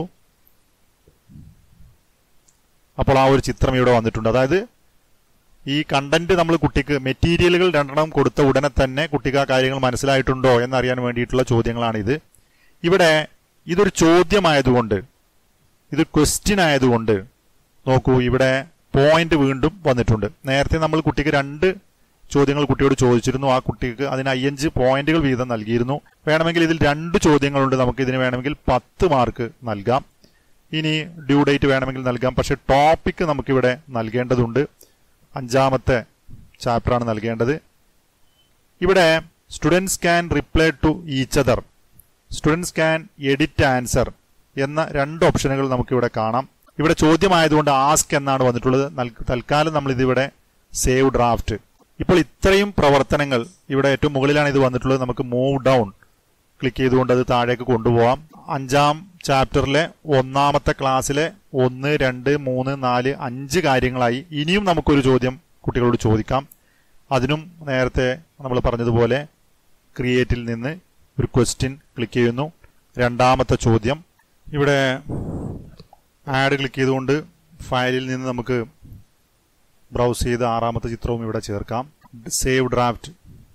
അപ്പോൾ ആ ഒരു ചിത്രം ഇവിടെ വന്നിട്ടുണ്ട് അതായത് ഈ കണ്ടന്റ് നമ്മൾ കുട്ടിക്ക് മെറ്റീരിയലുകൾ രണ്ടെണ്ണം കൊടുത്ത ഉടനെ തന്നെ കുട്ടിക്ക് ആ കാര്യങ്ങൾ മനസ്സിലായിട്ടുണ്ടോ എന്നറിയാൻ വേണ്ടിയിട്ടുള്ള ചോദ്യങ്ങളാണ് ഇത് ഇവിടെ ഇതൊരു ചോദ്യമായതുകൊണ്ട് ഇത് ക്വസ്റ്റ്യൻ ആയതുകൊണ്ട് നോക്കൂ ഇവിടെ പോയിന്റ് വീണ്ടും വന്നിട്ടുണ്ട് നേരത്തെ നമ്മൾ കുട്ടിക്ക് രണ്ട് ചോദ്യങ്ങൾ കുട്ടിയോട് ചോദിച്ചിരുന്നു ആ കുട്ടിക്ക് അതിന് അയ്യഞ്ച് പോയിന്റുകൾ വീതം നൽകിയിരുന്നു വേണമെങ്കിൽ ഇതിൽ രണ്ട് ചോദ്യങ്ങളുണ്ട് നമുക്ക് ഇതിന് വേണമെങ്കിൽ പത്ത് മാർക്ക് നൽകാം ഇനി ഡ്യൂ ഡേറ്റ് വേണമെങ്കിൽ നൽകാം പക്ഷെ ടോപ്പിക് നമുക്കിവിടെ നൽകേണ്ടതുണ്ട് അഞ്ചാമത്തെ ചാപ്റ്ററാണ് നൽകേണ്ടത് ഇവിടെ students can reply to each other students can edit answer എന്ന രണ്ട് ഓപ്ഷനുകൾ നമുക്കിവിടെ കാണാം ഇവിടെ ചോദ്യമായതുകൊണ്ട് ആസ്ക് എന്നാണ് വന്നിട്ടുള്ളത് നൽ- തൽക്കാലം നമ്മൾ ഇതിവിടെ സേവ് ഡ്രാഫ്റ്റ് ഇപ്പോൾ ഇത്രയും പ്രവർത്തനങ്ങൾ ഇവിടെ ഏറ്റവും മുകളിലാണ് ഇത് വന്നിട്ടുള്ളത് നമുക്ക് മൂവ് ഡൗൺ ക്ലിക്ക് ചെയ്തുകൊണ്ട് അത് താഴേക്ക് കൊണ്ടുപോകാം അഞ്ചാം ചാപ്റ്ററിലെ ഒന്നാമത്തെ ക്ലാസ്സിലെ ഒന്ന് രണ്ട് മൂന്ന് നാല് അഞ്ച് കാര്യങ്ങളായി ഇനിയും നമുക്കൊരു ചോദ്യം കുട്ടികളോട് ചോദിക്കാം അതിനും നേരത്തെ നമ്മൾ പറഞ്ഞതുപോലെ ക്രിയേറ്റിൽ നിന്ന് ഒരു ക്വസ്റ്റ്യൻ ക്ലിക്ക് ചെയ്യുന്നു രണ്ടാമത്തെ ചോദ്യം ഇവിടെ ആഡ് ക്ലിക്ക് ചെയ്തുകൊണ്ട് ഫയലിൽ നിന്ന് നമുക്ക് ബ്രൗസ് ചെയ്ത് ആറാമത്തെ ചിത്രവും ഇവിടെ ചേർക്കാം save draft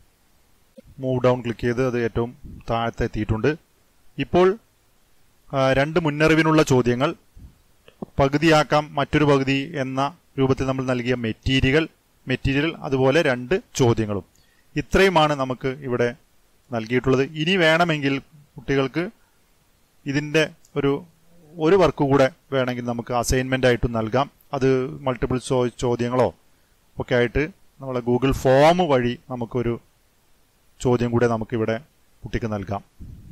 move down click ചെയ്ത് അത് ഏറ്റവും താഴത്തെ എത്തിയിട്ടുണ്ട് ഇപ്പോൾ ആ, രണ്ട് മുന്നറിവിനുള്ള ചോദ്യങ്ങൾ പകുതിയാക്കാം മറ്റൊരു പകുതി എന്ന രൂപത്തിൽ നമ്മൾ നൽകിയ മെറ്റീരിയൽ മെറ്റീരിയൽ അതുപോലെ രണ്ട് ചോദ്യങ്ങളും ഇത്രയുമാണ് നമുക്ക് ഇവിടെ നൽകിയിട്ടുള്ളത് ഇനി വേണമെങ്കിൽ കുട്ടികൾക്ക് ഇതിന്റെ ഒരു ഒരു വർക്ക് കൂടെ വേണമെങ്കിൽ നമുക്ക് അസൈൻമെന്റ് ആയിട്ട് നൽകാം അത് മൾട്ടിപ്പിൾ ചോയ്സ് ചോദ്യങ്ങളോ ഒക്കെ ആയിട്ട് നമ്മളെ ഗൂഗിൾ ഫോം വഴി നമുക്കൊരു ചോദ്യം കൂടെ നമുക്കിവിടെ കുട്ടിക്ക് നൽകാം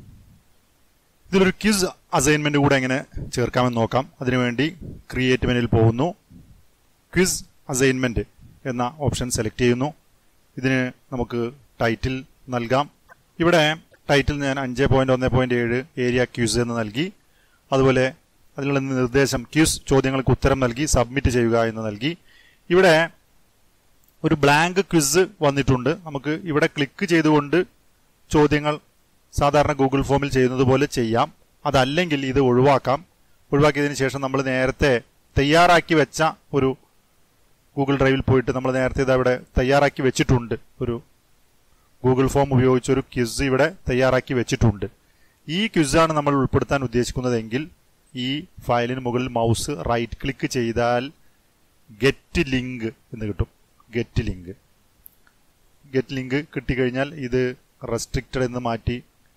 ഇതിലൊരു ക്വിസ് അസൈൻമെന്റ് കൂടെ എങ്ങനെ ചേർക്കാമെന്ന് നോക്കാം അതിനുവേണ്ടി ക്രിയേറ്റ് മെനുവിൽ പോകുന്നു ക്വിസ് അസൈൻമെന്റ് എന്ന ഓപ്ഷൻ സെലക്ട് ചെയ്യുന്നു ഇതിന് നമുക്ക് ടൈറ്റിൽ നൽകാം ഇവിടെ ടൈറ്റിൽ ഞാൻ അഞ്ച് പോയിന്റ് ഒന്ന് പോയിന്റ് ഏഴ് ഏരിയ ക്യൂസ് എന്ന് നൽകി അതുപോലെ അതിനുള്ള നിർദ്ദേശം ക്യൂസ് ചോദ്യങ്ങൾക്ക് ഉത്തരം നൽകി സബ്മിറ്റ് ചെയ്യുക എന്ന് നൽകി ഇവിടെ ഒരു ബ്ലാങ്ക് ക്വിസ് വന്നിട്ടുണ്ട് നമുക്ക് ഇവിടെ ക്ലിക്ക് ചെയ്തുകൊണ്ട് ചോദ്യങ്ങൾ സാധാരണ ഗൂഗിൾ ഫോമിൽ ചെയ്യുന്നത് പോലെ ചെയ്യാം അതല്ലെങ്കിൽ ഇത് ഒഴിവാക്കാം ഒഴിവാക്കിയതിനു ശേഷം നമ്മൾ നേരത്തെ തയ്യാറാക്കി വെച്ച ഒരു ഗൂഗിൾ ഡ്രൈവിൽ പോയിട്ട് നമ്മൾ നേരത്തെ ഇത് അവിടെ തയ്യാറാക്കി വെച്ചിട്ടുണ്ട് ഒരു ഗൂഗിൾ ഫോം ഉപയോഗിച്ച് ഒരു ക്വിസ് ഇവിടെ തയ്യാറാക്കി വെച്ചിട്ടുണ്ട് ഈ ക്വിസാണ് നമ്മൾ ഉൾപ്പെടുത്താൻ ഉദ്ദേശിക്കുന്നതെങ്കിൽ ഈ ഫയലിന് മുകളിൽ മൗസ് റൈറ്റ് ക്ലിക്ക് ചെയ്താൽ ഗെറ്റ് ലിങ്ക് എന്ന് കിട്ടും ഗെറ്റ് ലിങ്ക് ഗെറ്റ് ലിങ്ക് കിട്ടിക്കഴിഞ്ഞാൽ ഇത് റെസ്ട്രിക്റ്റഡ് എന്ന് മാറ്റി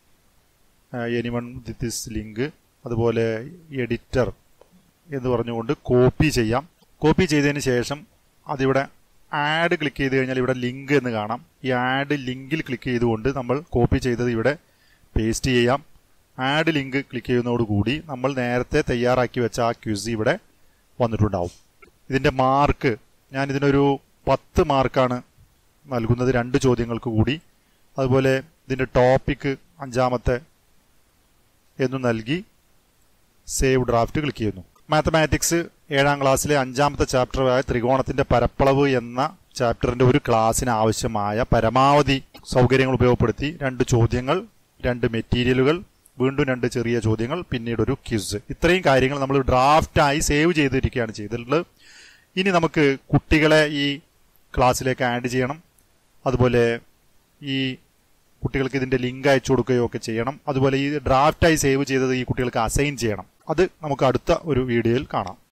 എനിവൺ ദിസ് ലിങ്ക് അതുപോലെ എഡിറ്റർ എന്ന് പറഞ്ഞുകൊണ്ട് കോപ്പി ചെയ്യാം കോപ്പി ചെയ്തതിന് ശേഷം അതിവിടെ ആഡ് ക്ലിക്ക് ചെയ്ത് കഴിഞ്ഞാൽ ഇവിടെ ലിങ്ക് എന്ന് കാണാം ഈ ആഡ് ലിങ്കിൽ ക്ലിക്ക് ചെയ്തുകൊണ്ട് നമ്മൾ കോപ്പി ചെയ്തത് ഇവിടെ പേസ്റ്റ് ചെയ്യാം ആഡ് ലിങ്ക് ക്ലിക്ക് ചെയ്യുന്നതോടുകൂടി നമ്മൾ നേരത്തെ തയ്യാറാക്കി വെച്ച ആ ക്വിസ് ഇവിടെ വന്നിട്ടുണ്ടാവും ഇതിന്റെ മാർക്ക് ഞാൻ ഇതിനൊരു പത്ത് മാർക്കാണ് നൽകുന്നത് രണ്ട് ചോദ്യങ്ങൾക്ക് കൂടി അതുപോലെ ഇതിൻ്റെ ടോപ്പിക്ക് അഞ്ചാമത്തെ എന്നു നൽകി സേവ് ഡ്രാഫ്റ്റ് ക്ലിക്ക് ചെയ്യുന്നു മാത്തമാറ്റിക്സ് ഏഴാം ക്ലാസ്സിലെ അഞ്ചാമത്തെ ചാപ്റ്ററായ ത്രികോണത്തിന്റെ പരപ്പളവ് എന്ന ചാപ്റ്ററിന്റെ ഒരു ക്ലാസ്സിന് ആവശ്യമായ പരമാവധി സൗകര്യങ്ങൾ ഉപയോഗപ്പെടുത്തി രണ്ട് ചോദ്യങ്ങൾ രണ്ട് മെറ്റീരിയലുകൾ വീണ്ടും രണ്ട് ചെറിയ ചോദ്യങ്ങൾ പിന്നീട് ഒരു ക്വിസ് ഇത്രയും കാര്യങ്ങൾ നമ്മൾ ഡ്രാഫ്റ്റായി സേവ് ചെയ്തിരിക്കുകയാണ് ചെയ്തിട്ടുള്ളത് ഇനി നമുക്ക് കുട്ടികളെ ഈ ക്ലാസ്സിലേക്ക് ആഡ് ചെയ്യണം അതുപോലെ ഈ കുട്ടികൾക്ക് ഇതിന്റെ ലിങ്ക് അയച്ചു കൊടുക്കുകയോ ഒക്കെ ചെയ്യണം അതുപോലെ ഈ ഡ്രാഫ്റ്റായി സേവ് ചെയ്തത് ഈ കുട്ടികൾക്ക് അസൈൻ ചെയ്യണം അത് നമുക്ക് അടുത്ത ഒരു വീഡിയോയിൽ കാണാം